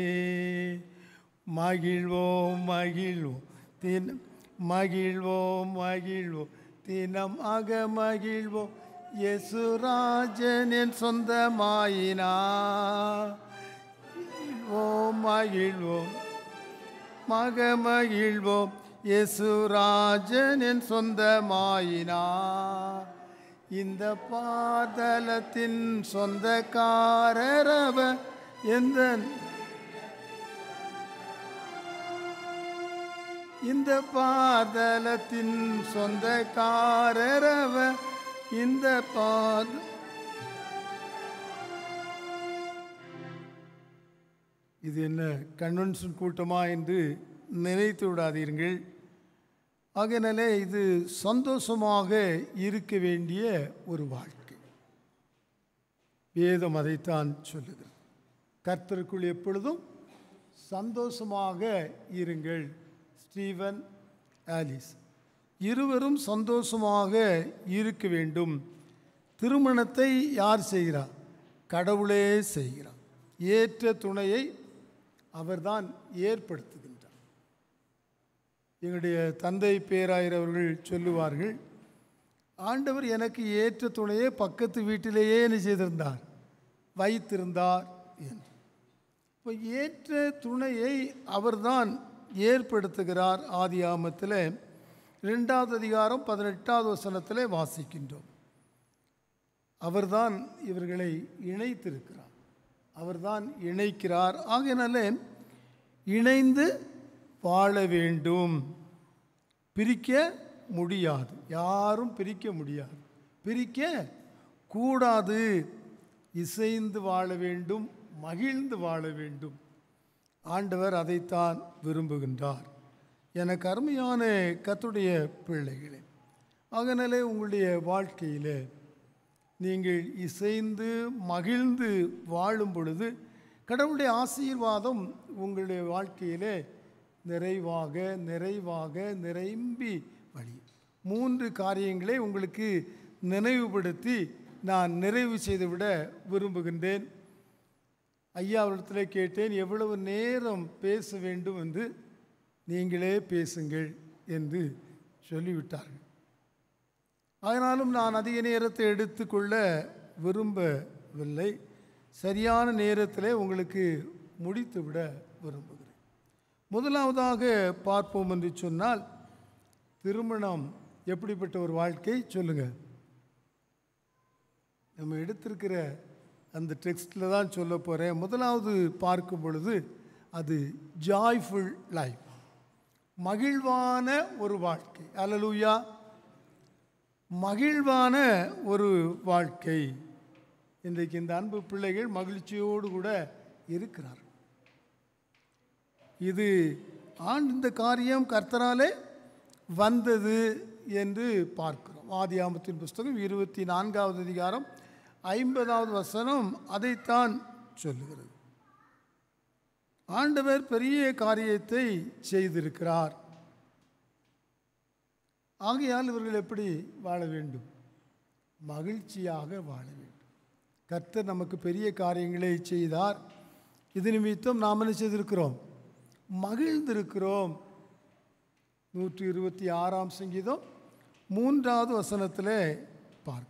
மகிழ்வோம் மகிழ்வோம் தின மகிழ்வோம் மகிழ்வோம் தினம் அக மகிழ்வோம் யேசுராஜன் என் சொந்தமாயினா ஓம் மகிழ்வோம் மக மகிழ்வோம் யேசுராஜன் என் சொந்தமாயினா இந்த பாதலத்தின் சொந்தக்காரரவ எந்த இந்த பாதலத்தின் சொந்தக்காரரவ இந்த பாத இது என்ன கன்வென்ஷன் கூட்டமா என்று நினைத்து விடாதீர்கள் ஆகையினாலே இது சந்தோஷமாக இருக்க வேண்டிய ஒரு வாழ்க்கை வேதம் அதைத்தான் சொல்லுகிறது கர்த்தருக்குள் எப்பொழுதும் சந்தோஷமாக இருங்கள் ஸ்டீவன் ஆலிஸ் இருவரும் சந்தோஷமாக இருக்க வேண்டும் திருமணத்தை யார் செய்கிறார் கடவுளே செய்கிறார் ஏற்ற துணையை அவர்தான் ஏற்படுத்துகின்றார் எங்களுடைய தந்தை பேராயர் அவர்கள் சொல்லுவார்கள் ஆண்டவர் எனக்கு ஏற்ற துணையை பக்கத்து வீட்டிலேயே என்ன செய்திருந்தார் வைத்திருந்தார் என்று இப்போ ஏற்ற துணையை அவர்தான் ஏற்படுத்துகிறார் ஆதி ஆமத்தில் ரெண்டாவது அதிகாரம் பதினெட்டாவது வசனத்தில் வாசிக்கின்றோம் அவர்தான் இவர்களை இணைத்திருக்கிறார் அவர்தான் இணைக்கிறார் ஆகையினால இணைந்து வாழ வேண்டும் பிரிக்க முடியாது யாரும் பிரிக்க முடியாது பிரிக்க கூடாது இசைந்து வாழ வேண்டும் மகிழ்ந்து வாழ வேண்டும் ஆண்டவர் அதைத்தான் விரும்புகின்றார் எனக்கு அருமையான கத்துடைய பிள்ளைகளே அதனாலே உங்களுடைய வாழ்க்கையில் நீங்கள் இசைந்து மகிழ்ந்து வாழும் பொழுது கடவுளுடைய ஆசீர்வாதம் உங்களுடைய வாழ்க்கையிலே நிறைவாக நிறைவாக நிரம்பி வழி மூன்று காரியங்களை உங்களுக்கு நினைவுபடுத்தி நான் நிறைவு செய்துவிட விரும்புகின்றேன் ஐயா அவரிடத்தில் கேட்டேன் எவ்வளவு நேரம் பேச வேண்டும் என்று நீங்களே பேசுங்கள் என்று சொல்லிவிட்டார்கள் ஆனாலும் நான் அதிக நேரத்தை எடுத்துக்கொள்ள விரும்பவில்லை சரியான நேரத்தில் உங்களுக்கு முடித்துவிட விரும்புகிறேன் முதலாவதாக பார்ப்போம் என்று சொன்னால் திருமணம் எப்படிப்பட்ட ஒரு வாழ்க்கை சொல்லுங்கள் நம்ம எடுத்திருக்கிற அந்த டெக்ஸ்டில் தான் சொல்ல போகிறேன் முதலாவது பார்க்கும் பொழுது அது ஜாய்ஃபுல் லைஃப் மகிழ்வான ஒரு வாழ்க்கை அல்லலூயா மகிழ்வான ஒரு வாழ்க்கை இன்றைக்கு இந்த அன்பு பிள்ளைகள் மகிழ்ச்சியோடு கூட இருக்கிறார்கள் இது ஆண் இந்த காரியம் கர்த்தராலே வந்தது என்று பார்க்கிறோம் ஆதியாமத்தின் புஸ்தகம் இருபத்தி நான்காவது அதிகாரம் ஐம்பதாவது வசனம் அதைத்தான் சொல்லுகிறது ஆண்டவர் பெரிய காரியத்தை செய்திருக்கிறார் ஆகையால் இவர்கள் எப்படி வாழ வேண்டும் மகிழ்ச்சியாக வாழ வேண்டும் கர்த்தர் நமக்கு பெரிய காரியங்களை செய்தார் இது நிமித்தம் நாம் என்ன செய்திருக்கிறோம் மகிழ்ந்திருக்கிறோம் நூற்றி இருபத்தி ஆறாம் சங்கீதம் மூன்றாவது வசனத்தில் பார்க்கிறோம்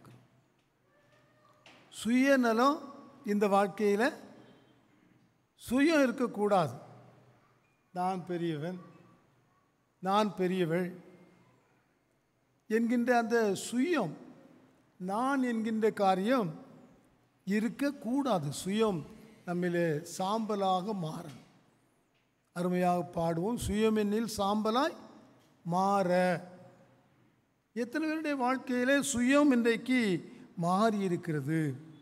சுயநலம் இந்த வாழ்க்கையில் சுயம் இருக்கக்கூடாது நான் பெரியவன் நான் பெரியவள் என்கின்ற அந்த சுயம் நான் என்கின்ற காரியம் இருக்கக்கூடாது சுயம் நம்மிலே சாம்பலாக மாறணும் அருமையாக பாடுவோம் சுயம் என்னில் சாம்பலாய் மாற எத்தனை பேருடைய வாழ்க்கையிலே சுயம் இன்றைக்கு மாறி இருக்கிறது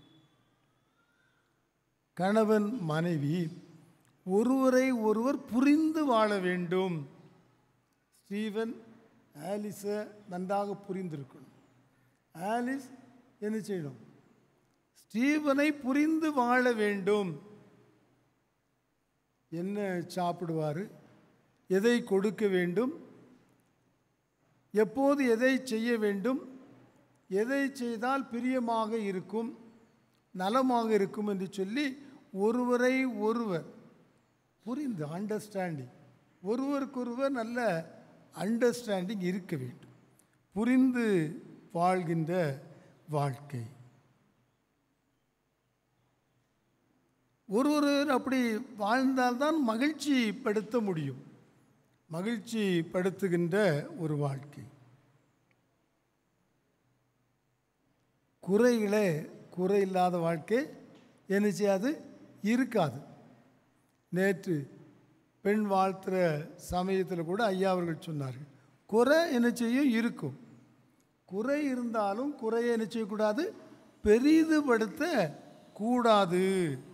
கணவன் மனைவி ஒருவரை ஒருவர் புரிந்து வாழ வேண்டும் ஸ்டீவன் ஆலிஸை நன்றாக புரிந்திருக்கணும் ஆலிஸ் என்ன செய்யணும் ஸ்டீவனை புரிந்து வாழ வேண்டும் என்ன சாப்பிடுவார் எதை கொடுக்க வேண்டும் எப்போது எதை செய்ய வேண்டும் எதை செய்தால் பிரியமாக இருக்கும் நலமாக இருக்கும் என்று சொல்லி ஒருவரை ஒருவர் புரிந்து அண்டர்ஸ்டாண்டிங் ஒருவருக்கொருவர் நல்ல அண்டர்ஸ்டாண்டிங் இருக்க வேண்டும் புரிந்து வாழ்கின்ற வாழ்க்கை ஒருவர் அப்படி வாழ்ந்தால்தான் மகிழ்ச்சி படுத்த முடியும் மகிழ்ச்சி படுத்துகின்ற ஒரு வாழ்க்கை குறைகளே குறை இல்லாத வாழ்க்கை என்ன செய்யாது இருக்காது நேற்று பெண் வாழ்த்துற சமயத்தில் கூட ஐயா அவர்கள் சொன்னார்கள் குறை என்ன செய்யும் இருக்கும் குறை இருந்தாலும் குறையை என்ன செய்யக்கூடாது பெரிதுபடுத்த கூடாது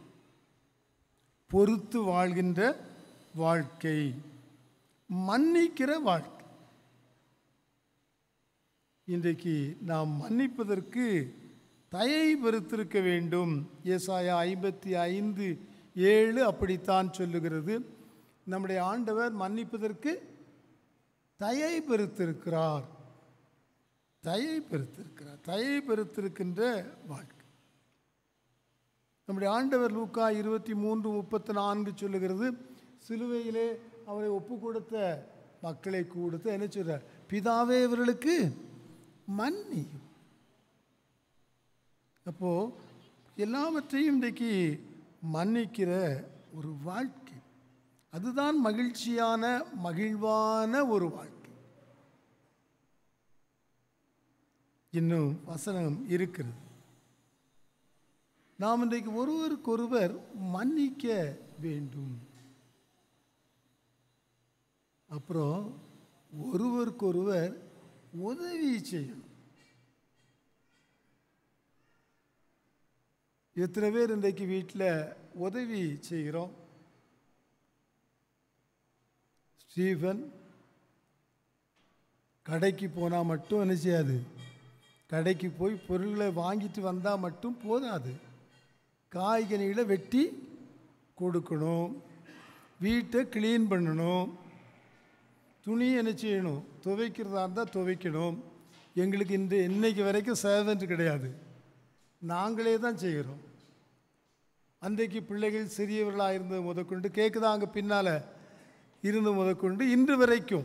பொறுத்து வாழ்கின்ற வாழ்க்கை மன்னிக்கிற வாழ்க்கை இன்றைக்கு நாம் மன்னிப்பதற்கு தயை பெருத்திருக்க வேண்டும் ஏசாயா ஐம்பத்தி ஐந்து ஏழு அப்படித்தான் சொல்லுகிறது நம்முடைய ஆண்டவர் மன்னிப்பதற்கு தயை பெருத்திருக்கிறார் தயை பெருத்திருக்கிறார் தயை பெருத்திருக்கின்ற வாழ்க்கை நம்முடைய ஆண்டவர் லூக்கா இருபத்தி மூன்று முப்பத்தி நான்கு சொல்லுகிறது சிலுவையிலே அவரை ஒப்பு கொடுத்த மக்களை கொடுத்து என்ன சொல்றார் பிதாவே இவர்களுக்கு மன்னியும் அப்போ எல்லாவற்றையும் இன்றைக்கு மன்னிக்கிற ஒரு வாழ்க்கை அதுதான் மகிழ்ச்சியான மகிழ்வான ஒரு வாழ்க்கை இன்னும் வசனம் இருக்கிறது நாம் இன்றைக்கு ஒருவருக்கொருவர் மன்னிக்க வேண்டும் அப்புறம் ஒருவருக்கொருவர் உதவி செய்யணும் எத்தனை பேர் இன்றைக்கு வீட்டில் உதவி செய்கிறோம் ஸ்டீஃபன் கடைக்கு போனால் மட்டும் என்ன செய்யாது கடைக்கு போய் பொருள்களை வாங்கிட்டு வந்தால் மட்டும் போதாது காய்கனிகளை வெட்டி கொடுக்கணும் வீட்டை க்ளீன் பண்ணணும் துணி என்ன செய்யணும் துவைக்கிறதா இருந்தால் துவைக்கணும் எங்களுக்கு இந்த இன்னைக்கு வரைக்கும் சர்வெண்ட் கிடையாது நாங்களே தான் செய்கிறோம் அன்றைக்கு பிள்ளைகள் சிறியவர்களாக இருந்தது முதற்கொண்டு கேட்குதா அங்கே பின்னால் இருந்து முதற்கொண்டு இன்று வரைக்கும்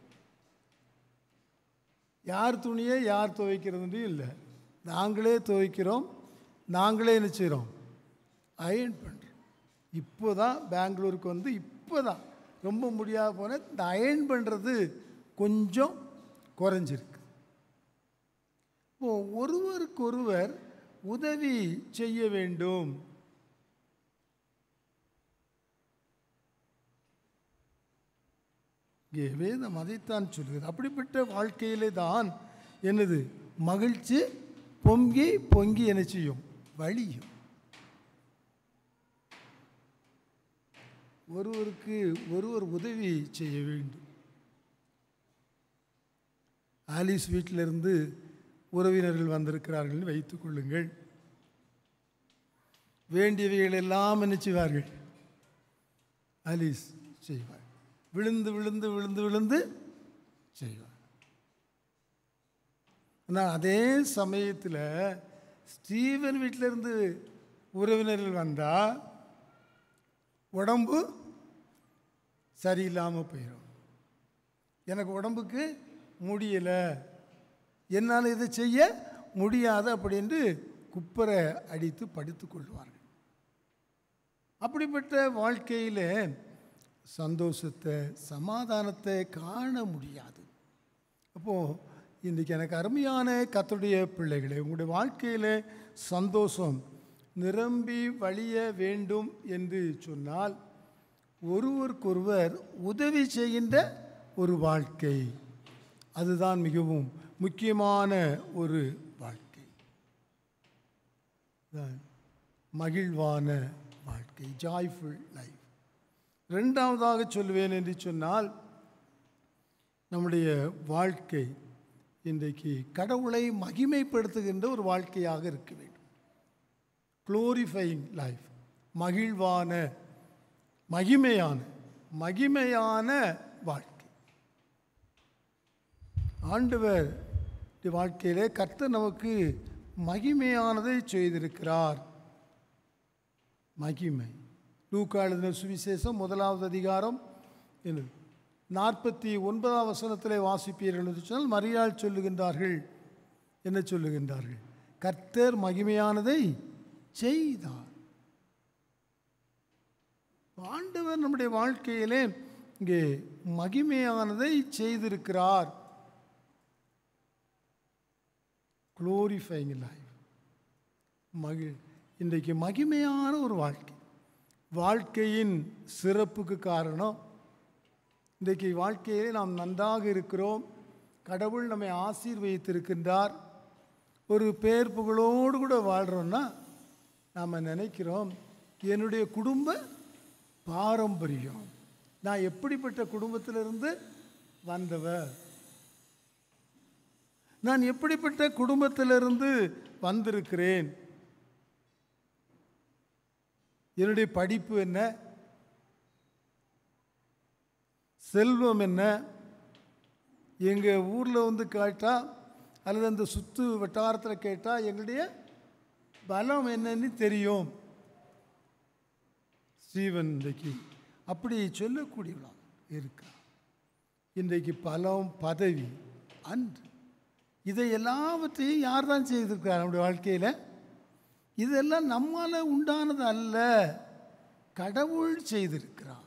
யார் துணியை யார் துவைக்கிறதுன்னு இல்லை நாங்களே துவைக்கிறோம் நாங்களே என்ன செய்கிறோம் அயர்ன் பண்ணுறோம் இப்போ தான் பெங்களூருக்கு வந்து இப்போ தான் ரொம்ப முடியாத போன இந்த அயர்ன் பண்ணுறது கொஞ்சம் குறைஞ்சிருக்கு இப்போ ஒருவருக்கொருவர் உதவி செய்ய வேண்டும் இங்கே வேதம் அதைத்தான் சொல்கிறது அப்படிப்பட்ட வாழ்க்கையிலே தான் என்னது மகிழ்ச்சி பொங்கி பொங்கி என்ன செய்யும் வழியும் ஒருவருக்கு ஒருவர் உதவி செய்ய வேண்டும் ஆலிஸ் வீட்டிலிருந்து உறவினர்கள் வந்திருக்கிறார்கள் வைத்துக் கொள்ளுங்கள் வேண்டியவைகள் எல்லாம் என்ன செய்வார்கள் ஆலிஸ் செய்வார் விழுந்து விழுந்து விழுந்து விழுந்து செய்வார் ஆனால் அதே சமயத்தில் ஸ்டீவன் வீட்டிலிருந்து உறவினர்கள் வந்தால் உடம்பு சரியில்லாமல் போயிடும் எனக்கு உடம்புக்கு முடியலை என்னால் இதை செய்ய முடியாது அப்படின்னு குப்பரை அடித்து படுத்து கொள்வார்கள் அப்படிப்பட்ட வாழ்க்கையில் சந்தோஷத்தை சமாதானத்தை காண முடியாது அப்போது இன்றைக்கி எனக்கு அருமையான கத்துடைய பிள்ளைகளே உங்களுடைய வாழ்க்கையில் சந்தோஷம் நிரம்பி வழிய வேண்டும் என்று சொன்னால் ஒருவருக்கொருவர் உதவி செய்கின்ற ஒரு வாழ்க்கை அதுதான் மிகவும் முக்கியமான ஒரு வாழ்க்கை தான் மகிழ்வான வாழ்க்கை ஜாய்ஃபுல் லைஃப் ரெண்டாவதாக சொல்லுவேன் என்று சொன்னால் நம்முடைய வாழ்க்கை இன்றைக்கு கடவுளை மகிமைப்படுத்துகின்ற ஒரு வாழ்க்கையாக இருக்க வேண்டும் க்ளோரிஃபைங் லைஃப் மகிழ்வான மகிமையான மகிமையான வாழ்க்கை ஆண்டவர் இந்த வாழ்க்கையிலே கர்த்தர் நமக்கு மகிமையானதை செய்திருக்கிறார் மகிமை லூக்கா எழுதின சுவிசேஷம் முதலாவது அதிகாரம் என்ன நாற்பத்தி ஒன்பதாம் வசனத்திலே வாசிப்பீர்கள் என்று சொன்னால் மரியாள் சொல்லுகின்றார்கள் என்ன சொல்லுகின்றார்கள் கர்த்தர் மகிமையானதை செய்தார் ஆண்டவர் நம்முடைய வாழ்க்கையிலே இங்கே மகிமையானதை செய்திருக்கிறார் குளோரிஃபைங் லைஃப் மகிழ் இன்றைக்கு மகிமையான ஒரு வாழ்க்கை வாழ்க்கையின் சிறப்புக்கு காரணம் இன்றைக்கு வாழ்க்கையிலே நாம் நன்றாக இருக்கிறோம் கடவுள் நம்மை ஆசீர்வதித்திருக்கின்றார் ஒரு பேர் புகழோடு கூட வாழ்கிறோன்னா நாம் நினைக்கிறோம் என்னுடைய குடும்ப பாரம்பரியம் நான் எப்படிப்பட்ட குடும்பத்திலிருந்து வந்தவர் நான் எப்படிப்பட்ட குடும்பத்திலிருந்து வந்திருக்கிறேன் என்னுடைய படிப்பு என்ன செல்வம் என்ன எங்கள் ஊரில் வந்து கேட்டால் அல்லது அந்த சுற்று வட்டாரத்தில் கேட்டால் எங்களுடைய பலம் என்னன்னு தெரியும் ஸ்ரீவன் இன்றைக்கு அப்படி சொல்லக்கூடியவளாக இருக்கா இன்றைக்கு பலம் பதவி அன்று இதை எல்லாவற்றையும் யார் தான் செய்திருக்கிறார் நம்முடைய வாழ்க்கையில் இதெல்லாம் நம்மால் உண்டானது அல்ல கடவுள் செய்திருக்கிறார்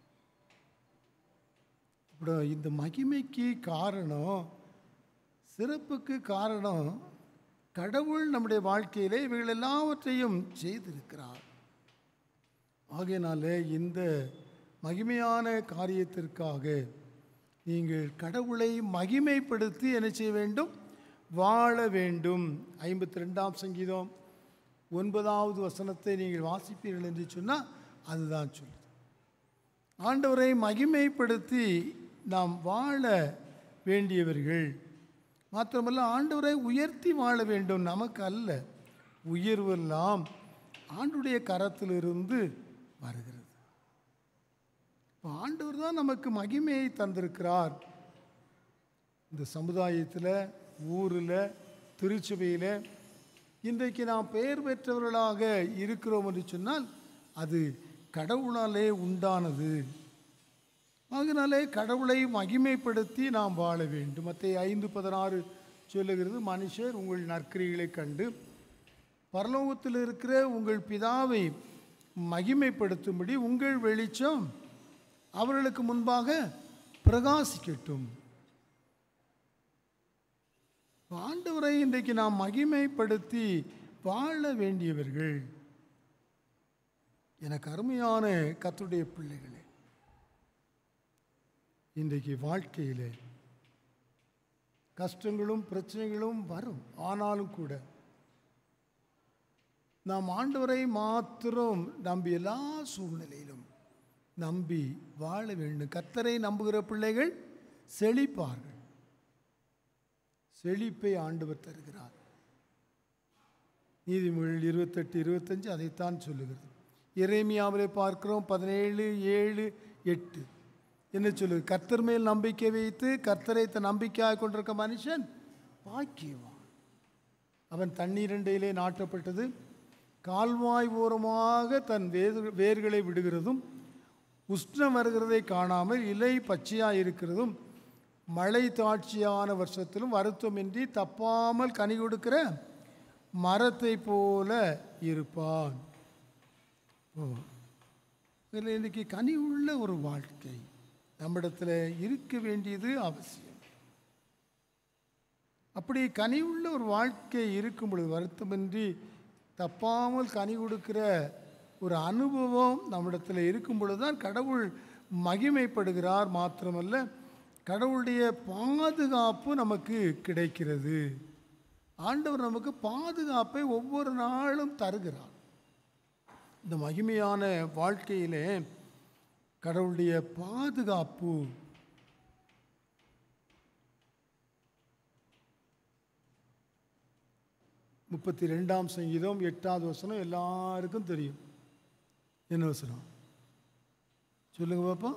இப்போ இந்த மகிமைக்கு காரணம் சிறப்புக்கு காரணம் கடவுள் நம்முடைய வாழ்க்கையிலே இவைகள் எல்லாவற்றையும் செய்திருக்கிறார் ஆகையினாலே இந்த மகிமையான காரியத்திற்காக நீங்கள் கடவுளை மகிமைப்படுத்தி என்ன செய்ய வேண்டும் வாழ வேண்டும் ஐம்பத்தி ரெண்டாம் சங்கீதம் ஒன்பதாவது வசனத்தை நீங்கள் வாசிப்பீர்கள் என்று சொன்னால் அதுதான் சொல்லுது ஆண்டவரை மகிமைப்படுத்தி நாம் வாழ வேண்டியவர்கள் மாத்திரமல்ல ஆண்டவரை உயர்த்தி வாழ வேண்டும் நமக்கு அல்ல உயர்வெல்லாம் ஆண்டுடைய கரத்திலிருந்து வருகிறது ஆண்டவர் தான் நமக்கு மகிமையை தந்திருக்கிறார் இந்த சமுதாயத்தில் ஊரில் திருச்சபையில் இன்றைக்கு நாம் பெயர் பெற்றவர்களாக இருக்கிறோம் என்று சொன்னால் அது கடவுளாலே உண்டானது அதனாலே கடவுளை மகிமைப்படுத்தி நாம் வாழ வேண்டும் மற்ற ஐந்து பதினாறு சொல்லுகிறது மனுஷர் உங்கள் நற்கிரிகளை கண்டு பரலோகத்தில் இருக்கிற உங்கள் பிதாவை மகிமைப்படுத்தும்படி உங்கள் வெளிச்சம் அவர்களுக்கு முன்பாக பிரகாசிக்கட்டும் ஆண்டவரை இன்றைக்கு நாம் மகிமைப்படுத்தி வாழ வேண்டியவர்கள் எனக்கு அருமையான கத்துடைய பிள்ளைகளே இன்றைக்கு வாழ்க்கையில் கஷ்டங்களும் பிரச்சனைகளும் வரும் ஆனாலும் கூட நாம் ஆண்டவரை மாத்திரம் நம்பி எல்லா சூழ்நிலையிலும் நம்பி வாழ வேண்டும் கத்தரை நம்புகிற பிள்ளைகள் செழிப்பார்கள் செழிப்பை ஆண்டவர் தருகிறார் நீதிமொழிகள் இருபத்தெட்டு இருபத்தஞ்சு அதைத்தான் சொல்லுகிறது இறைமியாவிலே பார்க்கிறோம் பதினேழு ஏழு எட்டு என்ன சொல்லுது கர்த்தர் மேல் நம்பிக்கை வைத்து கர்த்தரை தன் நம்பிக்கையாக கொண்டிருக்க மனுஷன் பாக்கியவான் அவன் தண்ணீரண்டையிலே நாட்டப்பட்டது கால்வாய் ஓரமாக தன் வேது வேர்களை விடுகிறதும் உஷ்ணம் வருகிறதை காணாமல் இலை பச்சையாக இருக்கிறதும் மழை தாட்சியான வருஷத்திலும் வருத்தமின்றி தப்பாமல் கனி கொடுக்கிற மரத்தை போல இருப்பான் ஓ இதில் இன்றைக்கி கனி உள்ள ஒரு வாழ்க்கை நம்மிடத்தில் இருக்க வேண்டியது அவசியம் அப்படி கனி உள்ள ஒரு வாழ்க்கை இருக்கும் பொழுது வருத்தமின்றி தப்பாமல் கனி கொடுக்கிற ஒரு அனுபவம் நம்மிடத்தில் இருக்கும் பொழுது தான் கடவுள் மகிமைப்படுகிறார் மாத்திரமல்ல கடவுளுடைய பாதுகாப்பு நமக்கு கிடைக்கிறது ஆண்டவர் நமக்கு பாதுகாப்பை ஒவ்வொரு நாளும் தருகிறார் இந்த மகிமையான வாழ்க்கையிலே கடவுளுடைய பாதுகாப்பு முப்பத்தி ரெண்டாம் சங்கீதம் எட்டாவது வசனம் எல்லாருக்கும் தெரியும் என்ன வசனம் சொல்லுங்க பாப்பா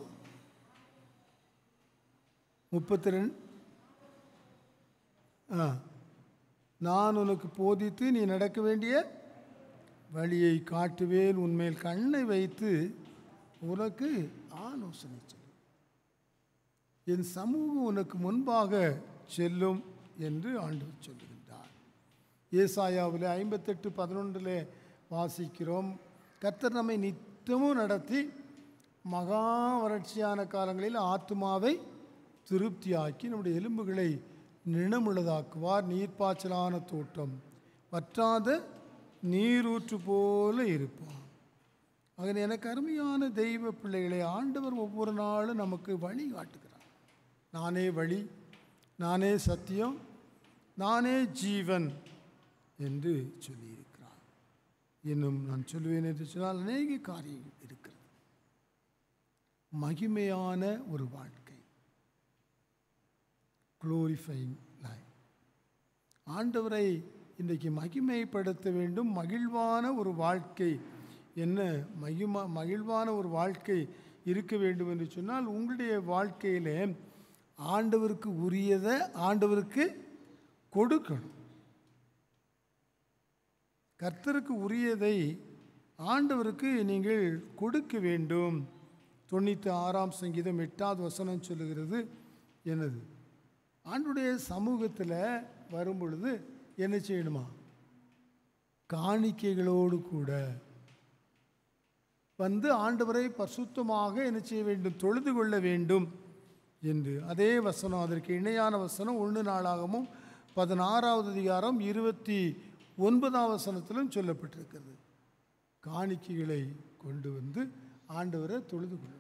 முப்பத்தி ரெண்டு ஆ நான் உனக்கு போதித்து நீ நடக்க வேண்டிய வழியை காட்டுவேன் உன்மேல் கண்ணை வைத்து உனக்கு ஆலோசனை செல்லும் என் சமூகம் உனக்கு முன்பாக செல்லும் என்று ஆண்டவர் சொல்லுகின்றார் ஏசாயாவில் ஐம்பத்தெட்டு பதினொன்றில் வாசிக்கிறோம் கர்த்தர் நம்மை நித்தமும் நடத்தி மகா வறட்சியான காலங்களில் ஆத்துமாவை திருப்தியாக்கி நம்முடைய எலும்புகளை நிணமுள்ளதாக்குவார் நீர்ப்பாய்ச்சலான தோட்டம் வற்றாத நீரூற்று போல இருப்பார் ஆக எனக்கு அருமையான தெய்வ பிள்ளைகளை ஆண்டவர் ஒவ்வொரு நாளும் நமக்கு வழி காட்டுகிறார் நானே வழி நானே சத்தியம் நானே ஜீவன் என்று சொல்லியிருக்கிறார் இன்னும் நான் சொல்லுவேன் என்று சொன்னால் அநேக காரியங்கள் இருக்கிறது மகிமையான ஒரு வாழ்க்கை குளோரிஃபைங் லைஃப் ஆண்டவரை இன்றைக்கு மகிமைப்படுத்த வேண்டும் மகிழ்வான ஒரு வாழ்க்கை என்ன மகிமா மகிழ்வான ஒரு வாழ்க்கை இருக்க வேண்டும் என்று சொன்னால் உங்களுடைய வாழ்க்கையிலே ஆண்டவருக்கு உரியதை ஆண்டவருக்கு கொடுக்கணும் கர்த்தருக்கு உரியதை ஆண்டவருக்கு நீங்கள் கொடுக்க வேண்டும் தொண்ணூற்றி ஆறாம் சங்கீதம் எட்டாவது வசனம் சொல்லுகிறது என்னது ஆண்டுடைய சமூகத்தில் வரும் பொழுது என்ன செய்யணுமா காணிக்கைகளோடு கூட வந்து ஆண்டவரை பரிசுத்தமாக என்ன செய்ய வேண்டும் தொழுது கொள்ள வேண்டும் என்று அதே வசனம் அதற்கு இணையான வசனம் ஒன்று நாளாகவும் பதினாறாவது அதிகாரம் இருபத்தி ஒன்பதாம் வசனத்திலும் சொல்லப்பட்டிருக்கிறது காணிக்கைகளை கொண்டு வந்து ஆண்டவரை தொழுது கொள்ளணும்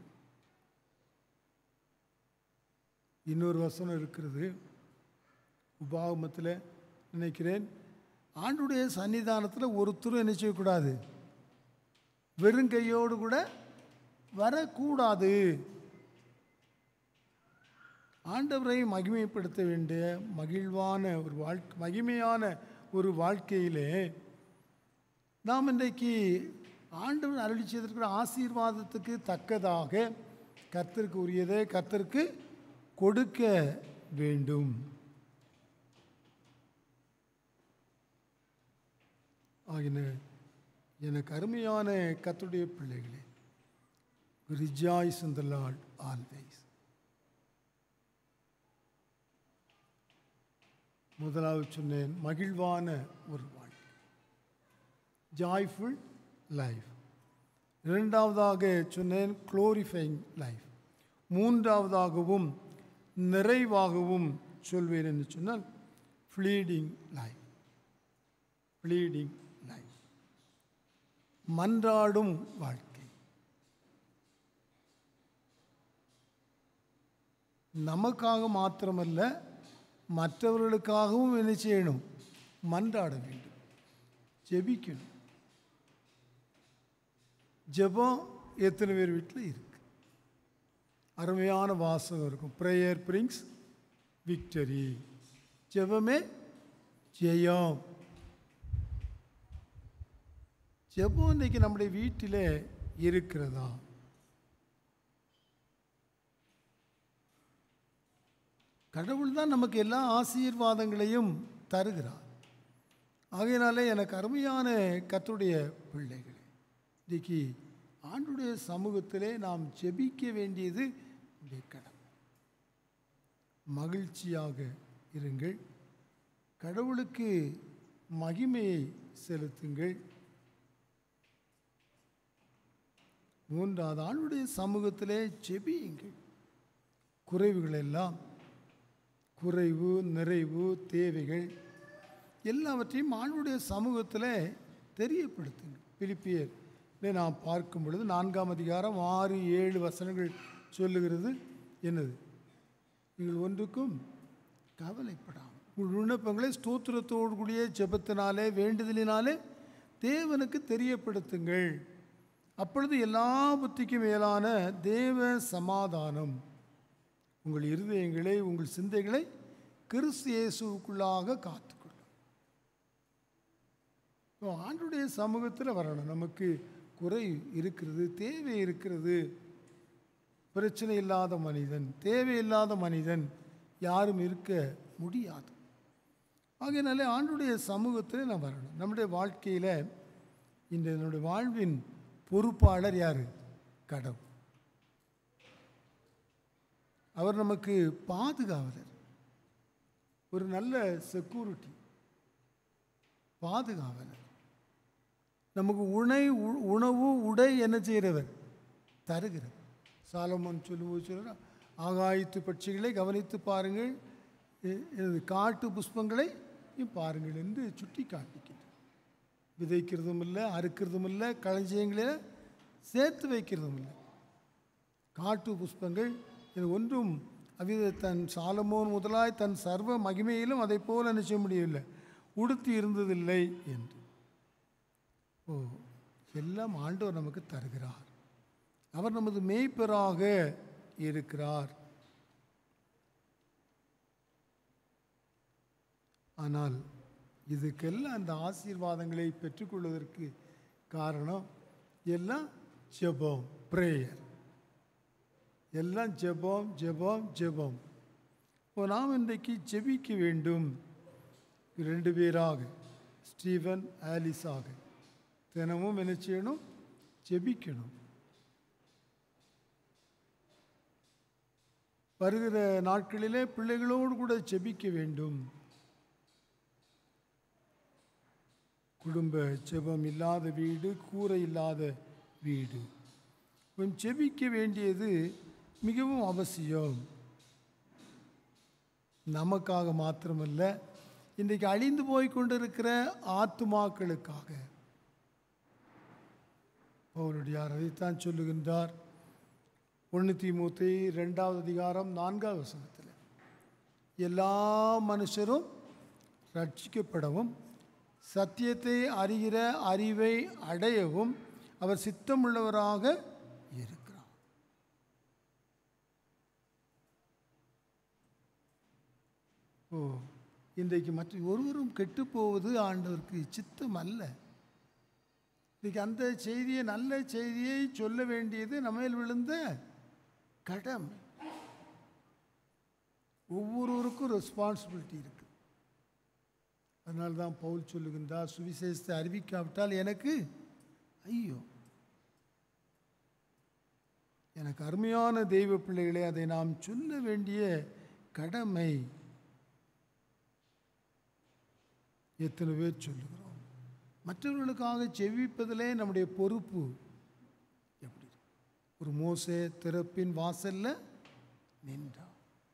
இன்னொரு வசனம் இருக்கிறது உபாகமத்தில் நினைக்கிறேன் ஆண்டுடைய சன்னிதானத்தில் ஒருத்தரும் என்ன செய்யக்கூடாது வெறுங்கையோடு கூட வரக்கூடாது ஆண்டவரை மகிமைப்படுத்த வேண்டிய மகிழ்வான ஒரு வாழ்க்கை மகிமையான ஒரு வாழ்க்கையிலே நாம் இன்றைக்கு ஆண்டவர் அருளி செய்திருக்கிற ஆசீர்வாதத்துக்கு தக்கதாக கர்த்தருக்கு உரியதை கர்த்தருக்கு கொடுக்க வேண்டும் ஆகின எனக்கு அருமையான கர்த்தருடைய பிள்ளைகளே rejoice in the Lord always முதலாவது சொன்னேன் மகிழ்வான ஒரு வாழ்க்கை ஜாய்ஃபுல் லைஃப் இரண்டாவதாக சொன்னேன் க்ளோரிஃபைங் லைஃப் மூன்றாவதாகவும் நிறைவாகவும் சொல்வேன் என்று சொன்னால் ஃப்ளீடிங் லைஃப் ஃப்ளீடிங் லைஃப் மன்றாடும் வாழ்க்கை நமக்காக மாத்திரமல்ல மற்றவர்களுக்காகவும் என்ன செய்யணும் மன்றாட வேண்டும் ஜெபிக்கணும் ஜெபம் எத்தனை பேர் வீட்டில் இருக்கு அருமையான வாசகம் இருக்கும் ப்ரேயர் பிரிங்ஸ் விக்டரி ஜெபமே ஜெயம் ஜெபம் இன்னைக்கு நம்முடைய வீட்டில் இருக்கிறதா கடவுள் தான் நமக்கு எல்லா ஆசீர்வாதங்களையும் தருகிறார் ஆகையினாலே எனக்கு அருமையான கர்த்தருடைய பிள்ளைகளே இன்றைக்கு ஆண்டுடைய சமூகத்திலே நாம் ஜெபிக்க வேண்டியது நம்முடைய கடமை மகிழ்ச்சியாக இருங்கள் கடவுளுக்கு மகிமையை செலுத்துங்கள் மூன்றாவது ஆண்டுடைய சமூகத்திலே ஜெபியுங்கள் குறைவுகள் எல்லாம் குறைவு நிறைவு தேவைகள் எல்லாவற்றையும் ஆண்டுடைய சமூகத்தில் தெரியப்படுத்துங்க பிலிப்பியர் நாம் பார்க்கும் பொழுது நான்காம் அதிகாரம் ஆறு ஏழு வசனங்கள் சொல்லுகிறது என்னது நீங்கள் ஒன்றுக்கும் கவலைப்படாமல் உங்கள் விண்ணப்பங்களை ஸ்தோத்திரத்தோடு கூடிய ஜெபத்தினாலே வேண்டுதலினாலே தேவனுக்கு தெரியப்படுத்துங்கள் அப்பொழுது எல்லா புத்திக்கும் மேலான தேவ சமாதானம் உங்கள் இருதயங்களை உங்கள் சிந்தைகளை கிறிஸ்து இயேசுவுக்குள்ளாக காத்துக்கொள்ளும் இப்போ ஆண்டுடைய சமூகத்தில் வரணும் நமக்கு குறை இருக்கிறது தேவை இருக்கிறது பிரச்சனை இல்லாத மனிதன் தேவையில்லாத மனிதன் யாரும் இருக்க முடியாது ஆகையினாலே ஆண்டுடைய சமூகத்தில் நான் வரணும் நம்முடைய வாழ்க்கையில் இந்த என்னுடைய வாழ்வின் பொறுப்பாளர் யார் கடவுள் அவர் நமக்கு பாதுகாவலர் ஒரு நல்ல செக்யூரிட்டி பாதுகாவலர் நமக்கு உணை உ- உணவு உடை என்ன செய்கிறவர் தருகிறவர் சாலமோன் சொல்லும்போது சொல்கிறார் ஆகாயத்து பட்சிகளை கவனித்து பாருங்கள் எ- எனது காட்டு புஷ்பங்களை பாருங்கள் என்று சுட்டி காண்பிக்கின்றார் விதைக்கிறதும் இல்லை அறுக்கிறதும் இல்லை களஞ்சியங்களில் சேர்த்து வைக்கிறதும் இல்லை காட்டு புஷ்பங்கள் இது ஒன்றும் அவ்வித தன் சாலமோன் முதலாய் தன் சர்வ மகிமையிலும் அதை போல நிச்சய முடியவில்லை உடுத்தி இருந்ததில்லை என்று ஓ எல்லாம் ஆண்டவர் நமக்கு தருகிறார் அவர் நமது மேய்ப்பராக இருக்கிறார் ஆனால் இதுக்கெல்லாம் அந்த ஆசீர்வாதங்களை பெற்றுக்கொள்வதற்கு காரணம் எல்லாம் ஜெபம் ப்ரேயர் எல்லாம் ஜெபம் ஜெபம் ஜெபம் இப்போ நாம் இன்றைக்கு ஜெபிக்க வேண்டும் ரெண்டு பேராக ஸ்டீவன் ஆலிஸாக தினமும் என்ன செய்யணும் ஜெபிக்கணும் வருகிற நாட்களிலே பிள்ளைகளோடு கூட ஜெபிக்க வேண்டும் குடும்ப ஜெபம் இல்லாத வீடு கூரை இல்லாத வீடு கொஞ்சம் ஜெபிக்க வேண்டியது மிகவும் அவசியம் நமக்காக மாத்திரமல்ல இன்றைக்கு அழிந்து போய் கொண்டிருக்கிற ஆத்துமாக்களுக்காக பவுலடியார் அதைத்தான் சொல்லுகின்றார் ஒன்று தீமூத்தி ரெண்டாவது அதிகாரம் நான்காவது வசனத்தில் எல்லா மனுஷரும் ரட்சிக்கப்படவும் சத்தியத்தை அறிகிற அறிவை அடையவும் அவர் சித்தமுள்ளவராக இருக்கிறார் ஓ இன்றைக்கு மற்ற ஒருவரும் கெட்டுப்போவது ஆண்டவருக்கு சித்தம் அல்ல இன்றைக்கு அந்த செய்தியை நல்ல செய்தியை சொல்ல வேண்டியது நம்மேல் விழுந்த கடமை ஒவ்வொருவருக்கும் ரெஸ்பான்சிபிலிட்டி இருக்கு அதனால தான் பவுல் சொல்லுகின்றார் சுவிசேஷத்தை அறிவிக்காவிட்டால் எனக்கு ஐயோ எனக்கு அருமையான தெய்வ பிள்ளைகளே அதை நாம் சொல்ல வேண்டிய கடமை எத்தனை பேர் சொல்லுகிறோம் மற்றவர்களுக்காக செவிப்பதிலே நம்முடைய பொறுப்பு எப்படி இருக்கு? ஒரு மோசே திறப்பின் வாசல்ல நின்றான்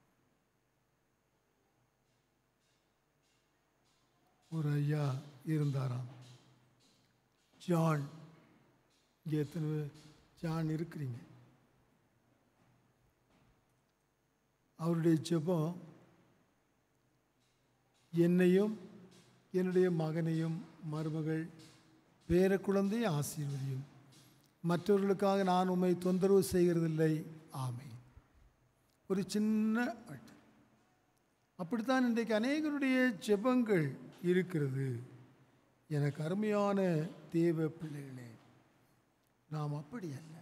ஒரு ஐயா இருந்தாராம் ஜான் இங்கே எத்தனை பேர் ஜான் இருக்கிறீங்க அவருடைய ஜெபம் என்னையும் என்னுடைய மகனையும் மருமகள் பேர குழந்தையை ஆசீர்வதியும் மற்றவர்களுக்காக நான் உம்மை தொந்தரவு செய்கிறதில்லை ஆமை ஒரு சின்ன அட்டை அப்படித்தான் இன்றைக்கு அநேகருடைய ஜெபங்கள் இருக்கிறது எனக்கு அருமையான தேவ பிள்ளைகளே நாம் அப்படி அல்ல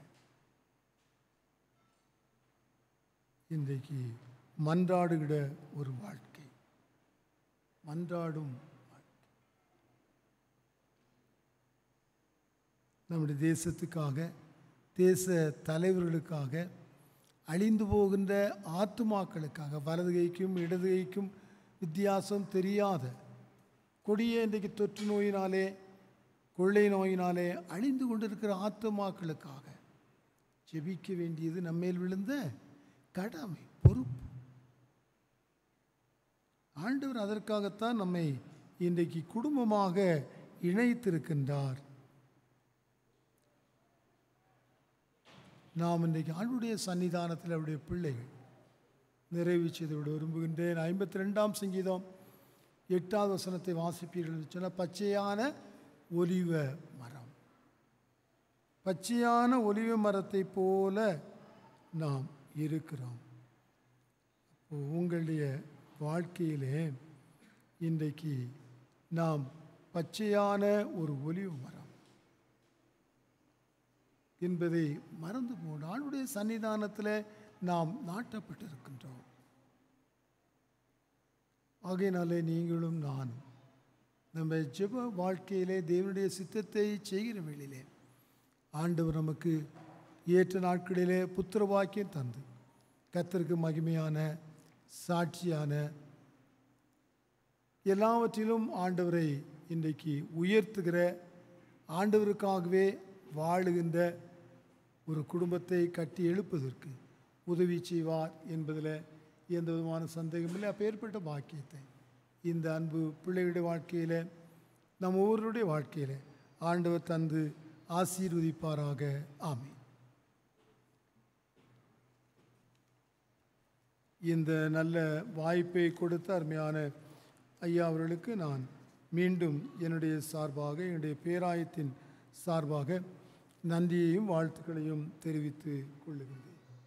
இன்றைக்கு மன்றாடுகிற ஒரு வாழ்க்கை மன்றாடும் வாழ்க்கை. நம்முடைய தேசத்துக்காக தேச தலைவர்களுக்காக அழிந்து போகின்ற ஆத்துமாக்களுக்காக வலது கைக்கும் இடது கைக்கும் வித்தியாசம் தெரியாத கொடிய இன்றைக்கு தொற்று நோயினாலே கொள்ளை நோயினாலே அழிந்து கொண்டிருக்கிற ஆத்துமாக்களுக்காக ஜெபிக்க வேண்டியது நம்மேல் விழுந்த கடமை பொறுப்பு ஆண்டவர் அதற்காகத்தான் நம்மை இன்றைக்கு குடும்பமாக இணைத்திருக்கின்றார் நாம் இன்றைக்கு ஆண்டுடைய சன்னிதானத்தில் அவருடைய பிள்ளைகள் நிறைவு செய்து விட விரும்புகின்றேன் ஐம்பத்தி ரெண்டாம் சங்கீதம் எட்டாவது வசனத்தை வாசிப்பீர்கள் என்று சொன்னால் பச்சையான ஒலிவ மரம் பச்சையான ஒலிவ மரத்தை போல நாம் இருக்கிறோம் அப்போ உங்களுடைய வாழ்க்கையிலே இன்றைக்கு நாம் பச்சையான ஒரு ஒலிவ மரம் என்பதை மறந்து போன ஆளுடைய சன்னிதானத்தில் நாம் நாட்டப்பட்டிருக்கின்றோம் ஆகையினாலே நீங்களும் நானும் நம்ம ஜெப வாழ்க்கையிலே தேவனுடைய சித்தத்தை செய்கிற வேளையிலே ஆண்டவர் நமக்கு ஏற்ற நாட்களிலே புத்திர வாக்கியம் தந்து கர்த்தருக்கு மகிமையான சாட்சியான எல்லாவற்றிலும் ஆண்டவரை இன்றைக்கு உயர்த்துகிற ஆண்டவருக்காகவே வாழுகின்ற ஒரு குடும்பத்தை கட்டி எழுப்பதற்கு உதவி செய்வார் என்பதில் எந்த விதமான சந்தேகமில்லை அப்பேற்பட்ட பாக்கியத்தை இந்த அன்பு பிள்ளைகளுடைய வாழ்க்கையில் நம் ஒவ்வொருடைய வாழ்க்கையில் ஆண்டவர் தந்து ஆசீர்வதிப்பாராக ஆமென் இந்த நல்ல வாய்ப்பை கொடுத்த அருமையான ஐயா அவர்களுக்கு நான் மீண்டும் என்னுடைய சார்பாக என்னுடைய பேராயத்தின் சார்பாக நன்றியையும் வாழ்த்துக்களையும் தெரிவித்து கொள்ளுகின்றேன்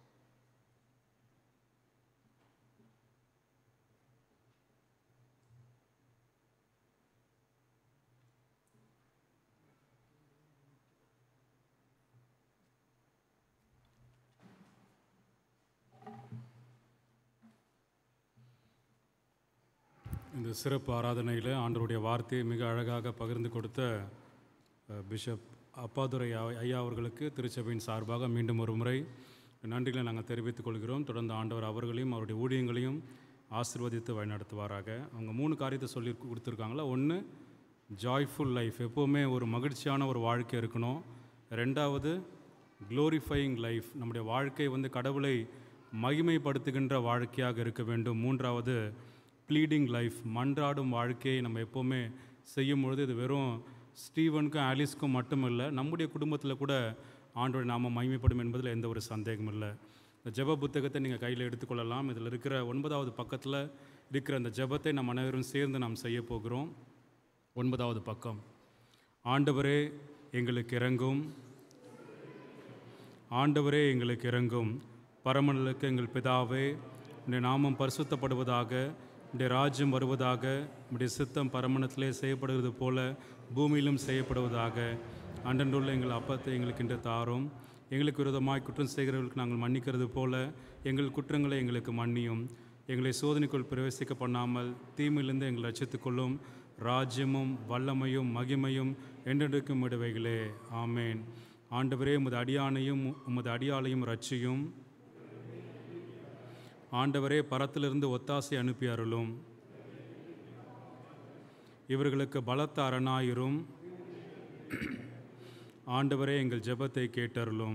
இந்த சிறப்பு ஆராதனையில் ஆண்டவருடைய வார்த்தையை மிக அழகாக பகிர்ந்து கொடுத்த அஹ், பிஷப் அப்பாதுரை ஐயா- ஐயா அவர்களுக்கு திருச்சபையின் சார்பாக மீண்டும் ஒரு முறை நன்றிகளை நாங்கள் தெரிவித்துக் கொள்கிறோம் தொடர்ந்து ஆண்டவர் அவர்களையும் அவருடைய ஊழியங்களையும் ஆசீர்வதித்து வழிநடத்துவாராக அவங்க மூணு காரியத்தை சொல்லி கொடுத்துருக்காங்களா ஒன்று ஜாய்ஃபுல் லைஃப் எப்போவுமே ஒரு மகிழ்ச்சியான ஒரு வாழ்க்கை இருக்கணும் ரெண்டாவது க்ளோரிஃபையிங் லைஃப் நம்முடைய வாழ்க்கை வந்து கடவுளை மகிமைப்படுத்துகின்ற வாழ்க்கையாக இருக்க வேண்டும் மூன்றாவது ப்ளீடிங் லைஃப் மன்றாடும் வாழ்க்கையை நம்ம எப்போவுமே செய்யும் பொழுது இது வெறும் ஸ்டீவனுக்கும் ஆலிஸ்க்கும் மட்டும் இல்லை நம்முடைய குடும்பத்தில் கூட ஆண்டோட நாம மகிமைப்படும் என்பதில் எந்த ஒரு சந்தேகமும் இல்லை இந்த ஜெப புத்தகத்தை நீங்கள் கையில் எடுத்துக்கொள்ளலாம் இதில் இருக்கிற ஒன்பதாவது பக்கத்தில் இருக்கிற அந்த ஜெபத்தை நம்ம அனைவரும் சேர்ந்து நாம் செய்ய போகிறோம் ஒன்பதாவது பக்கம் ஆண்டவரே எங்களுக்கு இறங்கும் ஆண்டவரே எங்களுக்கு இறங்கும் பரமனுக்கு எங்கள் பிதாவே உடைய நாமம் பரிசுத்தப்படுவதாக உடைய ராஜ்யம் வருவதாக உடைய சித்தம் பரமணத்திலே செய்யப்படுவது போல பூமியிலும் செய்யப்படுவதாக அன்றன்றுள்ள எங்கள் அப்பத்தை எங்களுக்கு இன்று தாரும் எங்களுக்கு விரோதமாய் குற்றம் செய்கிறவர்களுக்கு நாங்கள் மன்னிக்கிறது போல எங்கள் குற்றங்களை எங்களுக்கு மன்னியும் எங்களை சோதனைக்குள் பிரவேசிக்க பண்ணாமல் தீமையிலிருந்து எங்களை ரட்சித்துக் கொள்ளும் ராஜ்யமும் வல்லமையும் மகிமையும் என்றெடுக்கும் விடுவைகளே ஆமேன் ஆண்டவரே உமது அடியானையும் உமது அடியாளையும் ரட்சியும் ஆண்டவரே பரத்திலிருந்து ஒத்தாசை அனுப்பி அருளும் இவர்களுக்கு பலத்த அரணாயிரும் ஆண்டவரே எங்கள் ஜெபத்தை கேட்டருளும்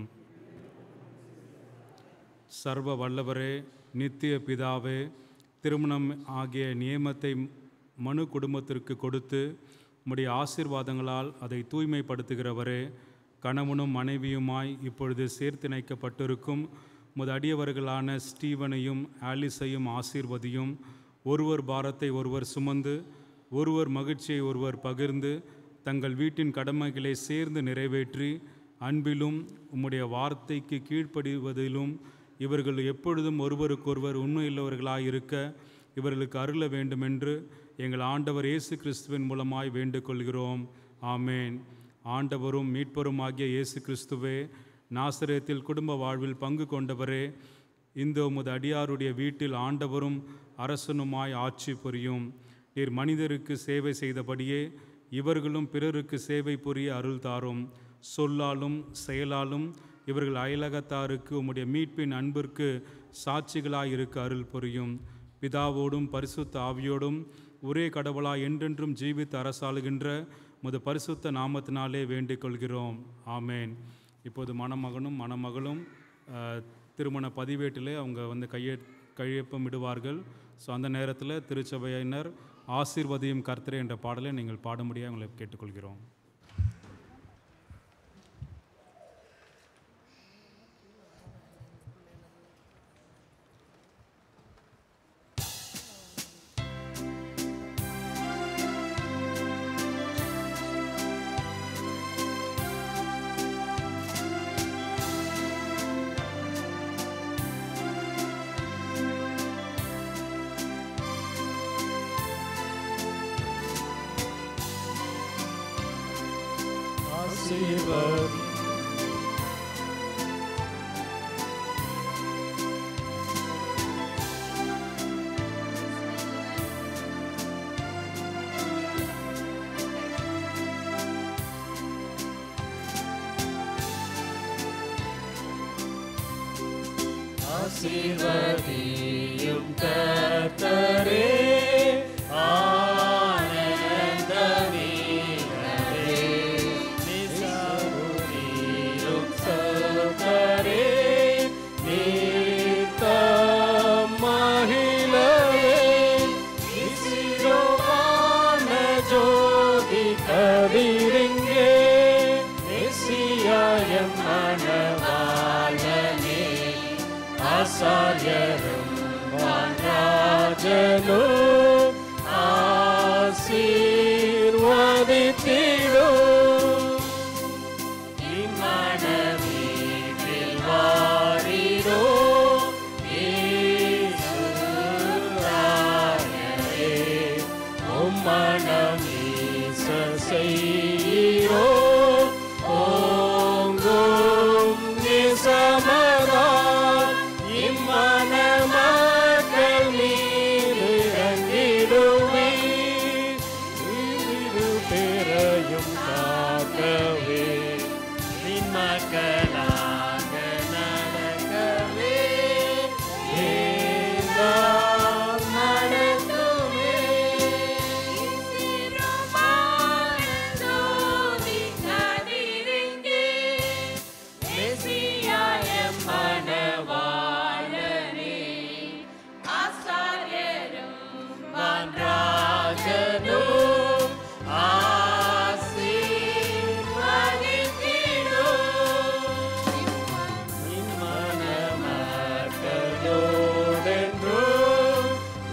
சர்வ வல்லவரே நித்திய பிதாவே திருமணம் ஆகிய நியமத்தை மனு குடும்பத்திற்கு கொடுத்து உம்முடைய ஆசீர்வாதங்களால் அதை தூய்மைப்படுத்துகிறவரே கணவனும் மனைவியுமாய் இப்பொழுது சேர்த்திணைக்கப்பட்டிருக்கும் உமது அடியவர்களான ஸ்டீவனையும் ஆலிஸையும் ஆசீர்வதியும் ஒருவர் பாரத்தை ஒருவர் சுமந்து ஒருவர் மகிழ்ச்சியை ஒருவர் பகிர்ந்து தங்கள் வீட்டின் கடமைகளை சேர்ந்து நிறைவேற்றி அன்பிலும் உம்முடைய வார்த்தைக்கு கீழ்ப்படிவதிலும் இவர்கள் எப்பொழுதும் ஒருவருக்கொருவர் உண்மையுள்ளவர்களாய் இருக்க இவர்களுக்கு அருள வேண்டுமென்று எங்கள் ஆண்டவர் இயேசு கிறிஸ்துவின் மூலமாய் வேண்டிக் கொள்கிறோம் ஆமேன் ஆண்டவரும் மீட்பரும் ஆகிய இயேசு கிறிஸ்துவே நாசரேத்தில் குடும்ப வாழ்வில் பங்கு கொண்டவரே இந்த உமது அடியாருடைய வீட்டில் ஆண்டவரும் அரசனுமாய் ஆட்சி புரியும் நீர் மனிதருக்கு சேவை செய்தபடியே இவர்களும் பிறருக்கு சேவை புரிய அருள் தாரும் சொல்லாலும் செயலாலும் இவர்கள் அயலகத்தாருக்கு உம்முடைய மீட்பின் அன்பிற்கு சாட்சிகளாய் இருக்க அருள் புரியும் பிதாவோடும் பரிசுத்த ஆவியோடும் ஒரே கடவுளாய் என்றென்றும் ஜீவித்து அரசாளுகின்ற முது பரிசுத்த நாமத்தினாலே வேண்டிக் கொள்கிறோம் ஆமேன் இப்போது மணமகனும் மணமகளும் அஹ், திருமண பதிவேட்டிலே அவங்க வந்து கைய கையொப்பம் இடுவார்கள் ஸோ அந்த நேரத்தில் திருச்சபையினர் ஆசீர்வதியும் கர்த்தரே என்ற பாடலை நீங்கள் பாடும்படியாக உங்களை கேட்டுக்கொள்கிறோம் ஆசீர்வதி ஆசீர்வதியும் கர்த்தரே ஆனந்த வீரரே நிசாமுனியும் சோதரே நீத்தம் மகிழவே இசிரோவான ஜோதி கதிரிங்கே மெசியாயம் மனவாளனே ஆசாரியரும் வான்ராஜனும் ஆசீர்வதித்திடும் இம்மன வீட்டில் வாரிரோ இயேசுராயரே உம்மனம் ஈச செய்கிறோ ஓங்கும் நிசமதா இம்மன மக்கள் மீது இறங்கிடுவே இரு பேரையும் காக்கவே நின்மக்களாக நடக்கவே எல்லாம் நடக்குமே ராஜனும் மக்களோடென்றும்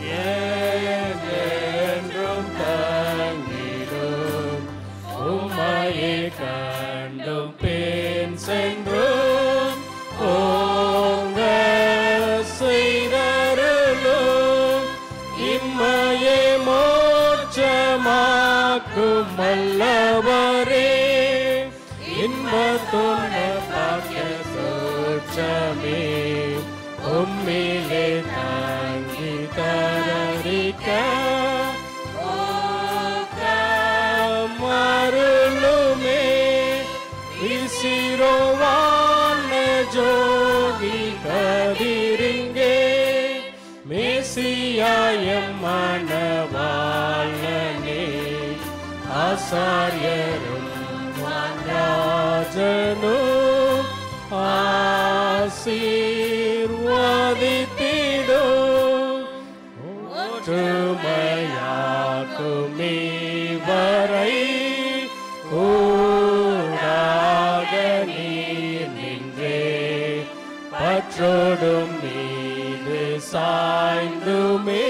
என்றென்றும் தங்கிடும் உம்மையை கண்டும் பின் சென்றும் ஓங்க செய்தருளும் இம்மையை மோட்சமாக்கும் வல்லவரே இன்பத்துண பாக்கிய சூட்சமே உம்மிலே தாங்கி தரிக்க மருளுமே விசிரோவான ஜோதி கதிரிங்கே மேசியாயம் மணவாளனே ஆசாரியரும் ராஜனும் ஆசீர்வதித்திடும் ஒற்றுமையாக்குமே வரை ஊடாக நீர் நின்றே பற்றோடும் மீது சாய்ந்துமே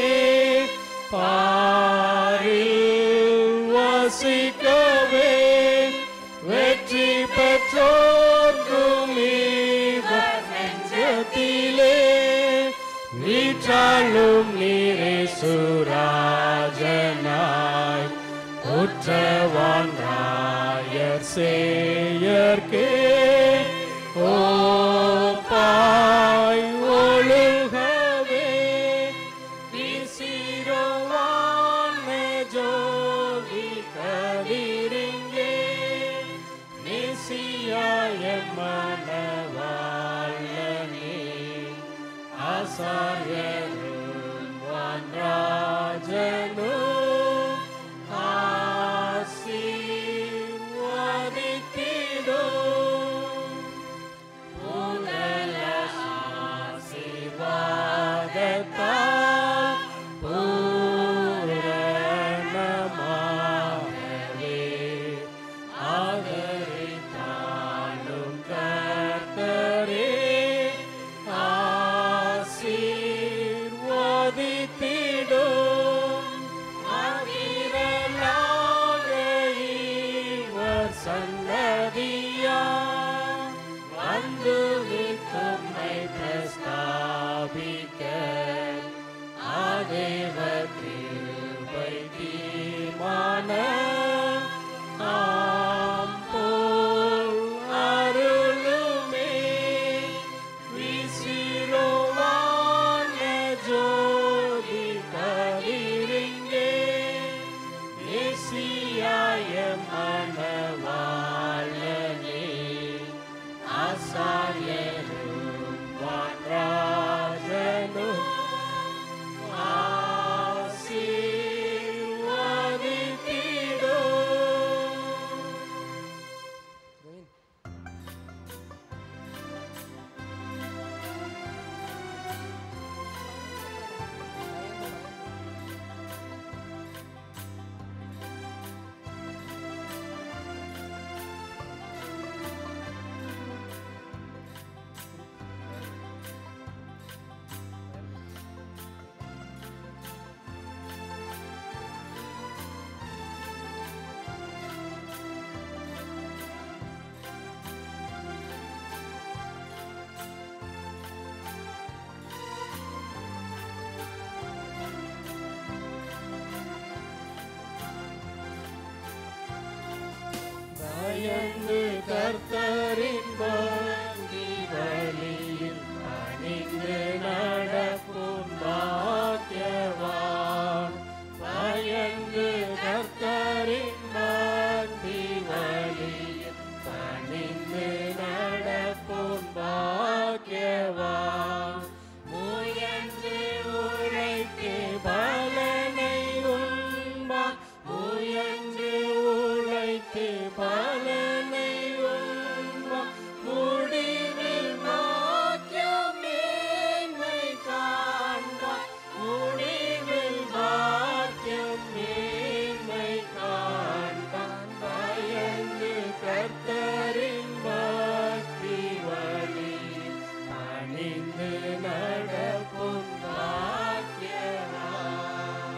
பாரில் வசிக்கவே வெற்றி பெற்றோர்க்கும் இவர் நெஞ்சத்திலே வீற்றாலும் நீரே சுராஜனாய் உற்றவான் ராயர் சேயர்க்கே ஓ பாய் ஒழுகவே விசிரோவான ஜோதி கதிரிங்கே நிசியாய மனவாளனே ஆசாரியரும் வான்ராஜனும் ஆசீர்வதித்திடும் ஆசீர்வாதத்தால் பூரணமாகவே ஆதரித்தாலும் கர்த்தரே ஆசீர்வதித்திடும் அகிரலாக இவர் சன்னதியா வந்து வித்தும்மை பிரஸ்தாபிக்க ஆதேவ கிருபை தீர்மான ஆம் போற்றுமே பயந்து கர்த்தரின் பந்தி வழியில் பணிந்து நடக்கும் பாக்கியவான் பயந்து கர்த்தரின் பந்தி வழியில் பணிந்து நடக்கும் பாக்கியவான் முயன்று உழைத்து பலனை உண்பான் முயன்று உழைத்து பலனை உண்பான் முடிவில் பாக்கியம் மேன்மை காண்பான் முடிவில் பாக்கியம் மேன்மை காண்பான் பயந்து கர்த்தரின் பக்தி வழி அணிந்து நடக்கும் பாக்கியவான்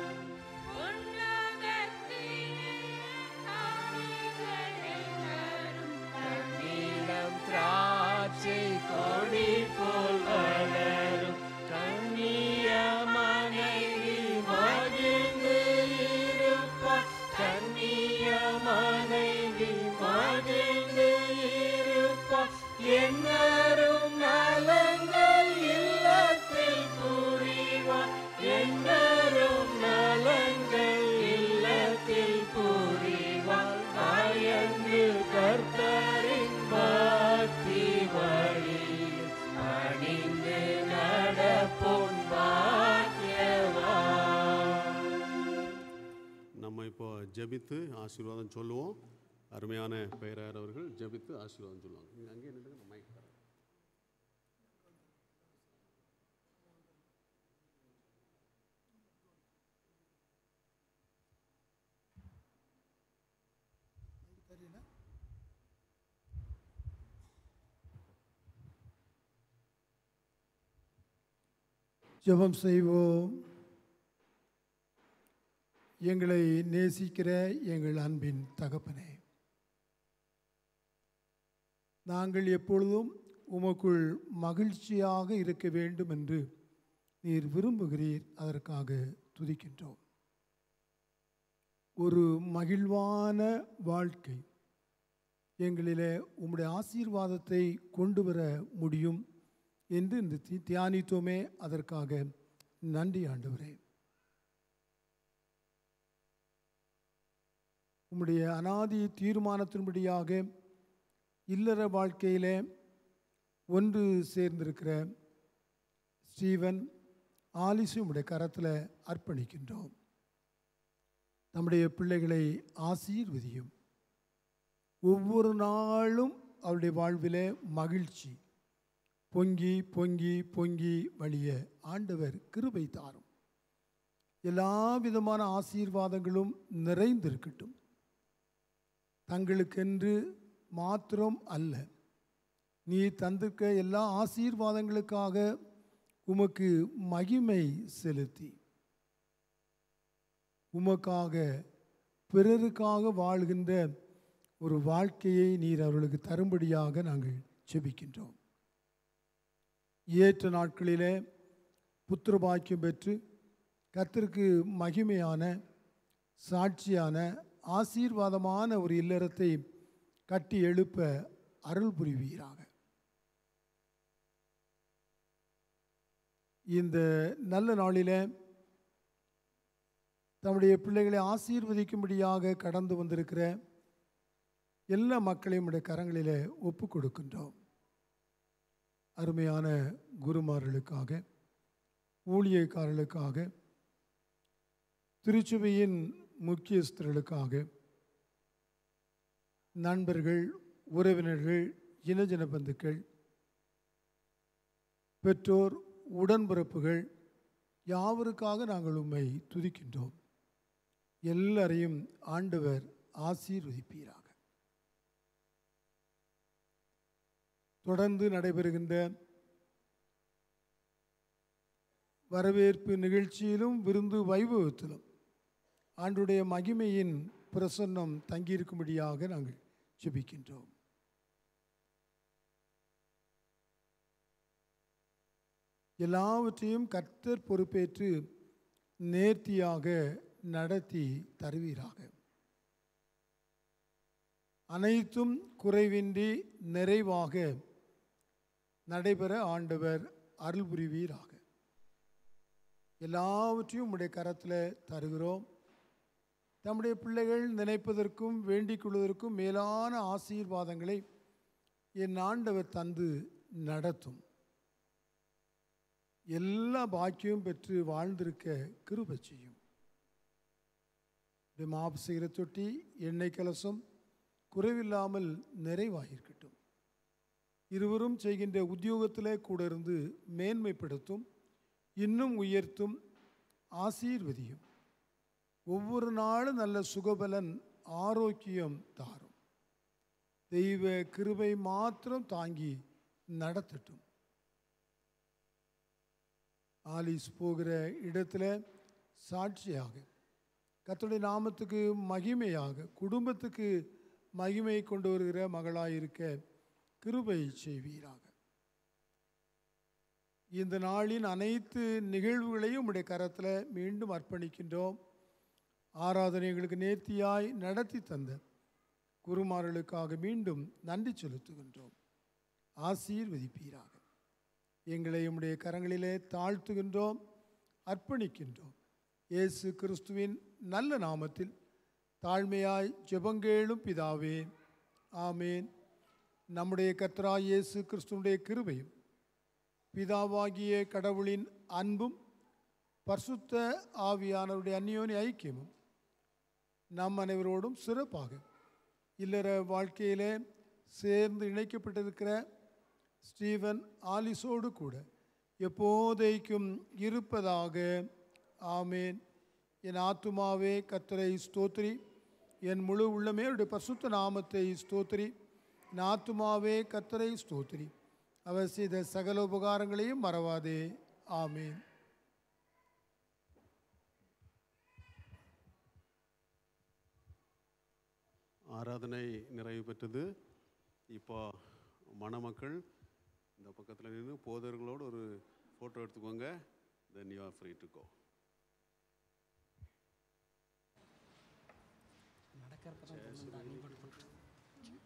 கண்ணீரம் திராட்சை கொடி போல் வளரும் கண்ணிய மனைவி மகிழ்ந்து இருப்பார் கண்ணிய மனைவி மகிழ்ந்து இருப்பார் என்னரும் நலங்கள் இல்லத்தில் புரிவார் என்னரும் நலங்கள் இல்லத்தில் புரிவார் பயந்து கர்த்தரின் பக்தி வழி அணிந்து நடப்போன் பாக்கியவான் நம்ம இப்போ ஜெபித்து ஆசீர்வாதம் சொல்லுவோம் அருமையான பெயரார் அவர்கள் ஜெபித்து ஆசீர்வாதம் சொல்லுவாங்க நீங்கள் அங்கேயே நின்றுங்க நான் மைக் தரேன் ஜெபம் செய்வோம் எங்களை நேசிக்கிற எங்கள் அன்பின் தகப்பனே நாங்கள் எப்பொழுதும் உமக்குள் மகிழ்ச்சியாக இருக்க வேண்டும் என்று நீர் விரும்புகிறீர் அதற்காக துதிக்கின்றோம் ஒரு மகிழ்வான வாழ்க்கை எங்களிலே உம்முடைய ஆசீர்வாதத்தை கொண்டு வர முடியும் என்று இந்த தி- தியானித்தோமே அதற்காக நன்றி ஆண்டவரே உம்முடைய அனாதி தீர்மானத்தின்படியாக இல்லற வாழ்க்கையிலே ஒன்று சேர்ந்திருக்கிற ஸ்டீவன் ஆலிசு உம்முடைய கரத்தில் அர்ப்பணிக்கின்றோம் நம்முடைய பிள்ளைகளை ஆசீர்வதியும் ஒவ்வொரு நாளும் அவருடைய வாழ்விலே மகிழ்ச்சி பொங்கி பொங்கி பொங்கி வழிய ஆண்டவர் கிருபை தாரும் எல்லா விதமான ஆசீர்வாதங்களும் நிறைந்திருக்கட்டும் தங்களுக்கென்று மாத்திரம் அல்ல நீ தந்திருக்க எல்லா ஆசீர்வாதங்களுக்காக உமக்கு மகிமை செலுத்தி உமக்காக பிறருக்காக வாழ்கின்ற ஒரு வாழ்க்கையை நீர் அவர்களுக்கு தரும்படியாக நாங்கள் செபிக்கின்றோம் ஏற்ற நாட்களிலே புத்திர பாக்கியம் பெற்று கர்த்தருக்கு மகிமையான சாட்சியான ஆசீர்வாதமான ஒரு இல்லறத்தை கட்டி எழுப்ப அருள் புரிவீராக இந்த நல்ல நாளிலே தம்முடைய பிள்ளைகளை ஆசீர்வதிக்கும்படியாக கடந்து வந்திருக்கிற எல்லா மக்களையும் உடைய கரங்களிலே ஒப்பு கொடுக்கின்றோம் அருமையான குருமார்களுக்காக ஊழியக்காரர்களுக்காக திருச்சுவையின் முக்கியஸ்தர்களுக்காக நண்பர்கள் உறவினர்கள் இனஜன பந்துக்கள் பெற்றோர் உடன்பிறப்புகள் யாவருக்காக நாங்கள் உம்மை துதிக்கின்றோம் எல்லாரையும் ஆண்டவர் ஆசீர்வதிப்பீராக தொடர்ந்து நடைபெறுகின்ற வரவேற்பு நிகழ்ச்சியிலும் விருந்து வைபவத்திலும் ஆண்டுடைய மகிமையின் பிரசன்னம் தங்கியிருக்கும்படியாக நாங்கள் ஜெபிக்கின்றோம் எல்லாவற்றையும் கர்த்தர் பொறுப்பேற்று நேர்த்தியாக நடத்தி தருவீராக அனைத்தும் குறைவின்றி நிறைவாக நடைபெற ஆண்டவர் அருள் புரிவீராக எல்லாவற்றையும் உம்முடைய கரத்தில் தருகிறோம் தம்முடைய பிள்ளைகள் நினைப்பதற்கும் வேண்டிக் கொள்வதற்கும் மேலான ஆசீர்வாதங்களை என் ஆண்டவர் தந்து நடத்தும் எல்லா பாக்கியம் பெற்று வாழ்ந்திருக்க கிருபை செய்யும் இப்படி மாப்பு செய்கிற தொட்டி எண்ணெய் கலசம் குறைவில்லாமல் நிறைவாயிருக்கட்டும் இருவரும் செய்கின்ற உத்தியோகத்திலே கூட இருந்து மேன்மைப்படுத்தும் இன்னும் உயர்த்தும் ஆசீர்வதியும் ஒவ்வொரு நாளும் நல்ல சுகபலன் ஆரோக்கியம் தாரும் தெய்வ கிருபை மாத்திரம் தாங்கி நடத்தட்டும் ஆலிஸ் போகிற இடத்துல சாட்சியாக கர்த்தருடைய நாமத்துக்கு மகிமையாக குடும்பத்துக்கு மகிமை கொண்டு வருகிற மகளாயிருக்க கிருபை செய்வீராக இந்த நாளின் அனைத்து நிகழ்வுகளையும் உடைய கரத்தில் மீண்டும் அர்ப்பணிக்கின்றோம் ஆராதனை எங்களுக்கு நேர்த்தியாய் நடத்தி தந்த குருமார்களுக்காக மீண்டும் நன்றி செலுத்துகின்றோம் ஆசீர்வதிப்பீராக எங்களை உம்முடைய கரங்களிலே தாழ்த்துகின்றோம் அர்ப்பணிக்கின்றோம் இயேசு கிறிஸ்துவின் நல்ல நாமத்தில் தாழ்மையாய் ஜெபங்கேளும் பிதாவே ஆமேன் நம்முடைய கர்த்தராய் இயேசு கிறிஸ்துவுடைய கிருபையும் பிதாவாகிய கடவுளின் அன்பும் பரிசுத்த ஆவியானவருடைய அந்நியோனி ஐக்கியமும் நம் அனைவரோடும் சிறப்பாக இல்லற வாழ்க்கையிலே சேர்ந்து இணைக்கப்பட்டிருக்கிற ஸ்டீவன் ஆலிஸோடு கூட எப்போதைக்கும் இருப்பதாக ஆமேன் என் ஆத்துமாவே கத்தரை ஸ்தோத்திரி என் முழு உள்ளமே அவருடைய பரிசுத்த நாமத்தை ஸ்தோத்திரி என் ஆத்துமாவே கத்தரை ஸ்தோத்திரி அவர் செய்த சகல உபகாரங்களையும் மறவாதே ஆமேன் ஆராதனை நிறைவு பெற்றது இப்போ மணமக்கள் இந்த பக்கத்தில் நின்று போதர்களோடு ஒரு ஃபோட்டோ எடுத்துக்கோங்க then you are free to go நடக்கிறப்ப தான்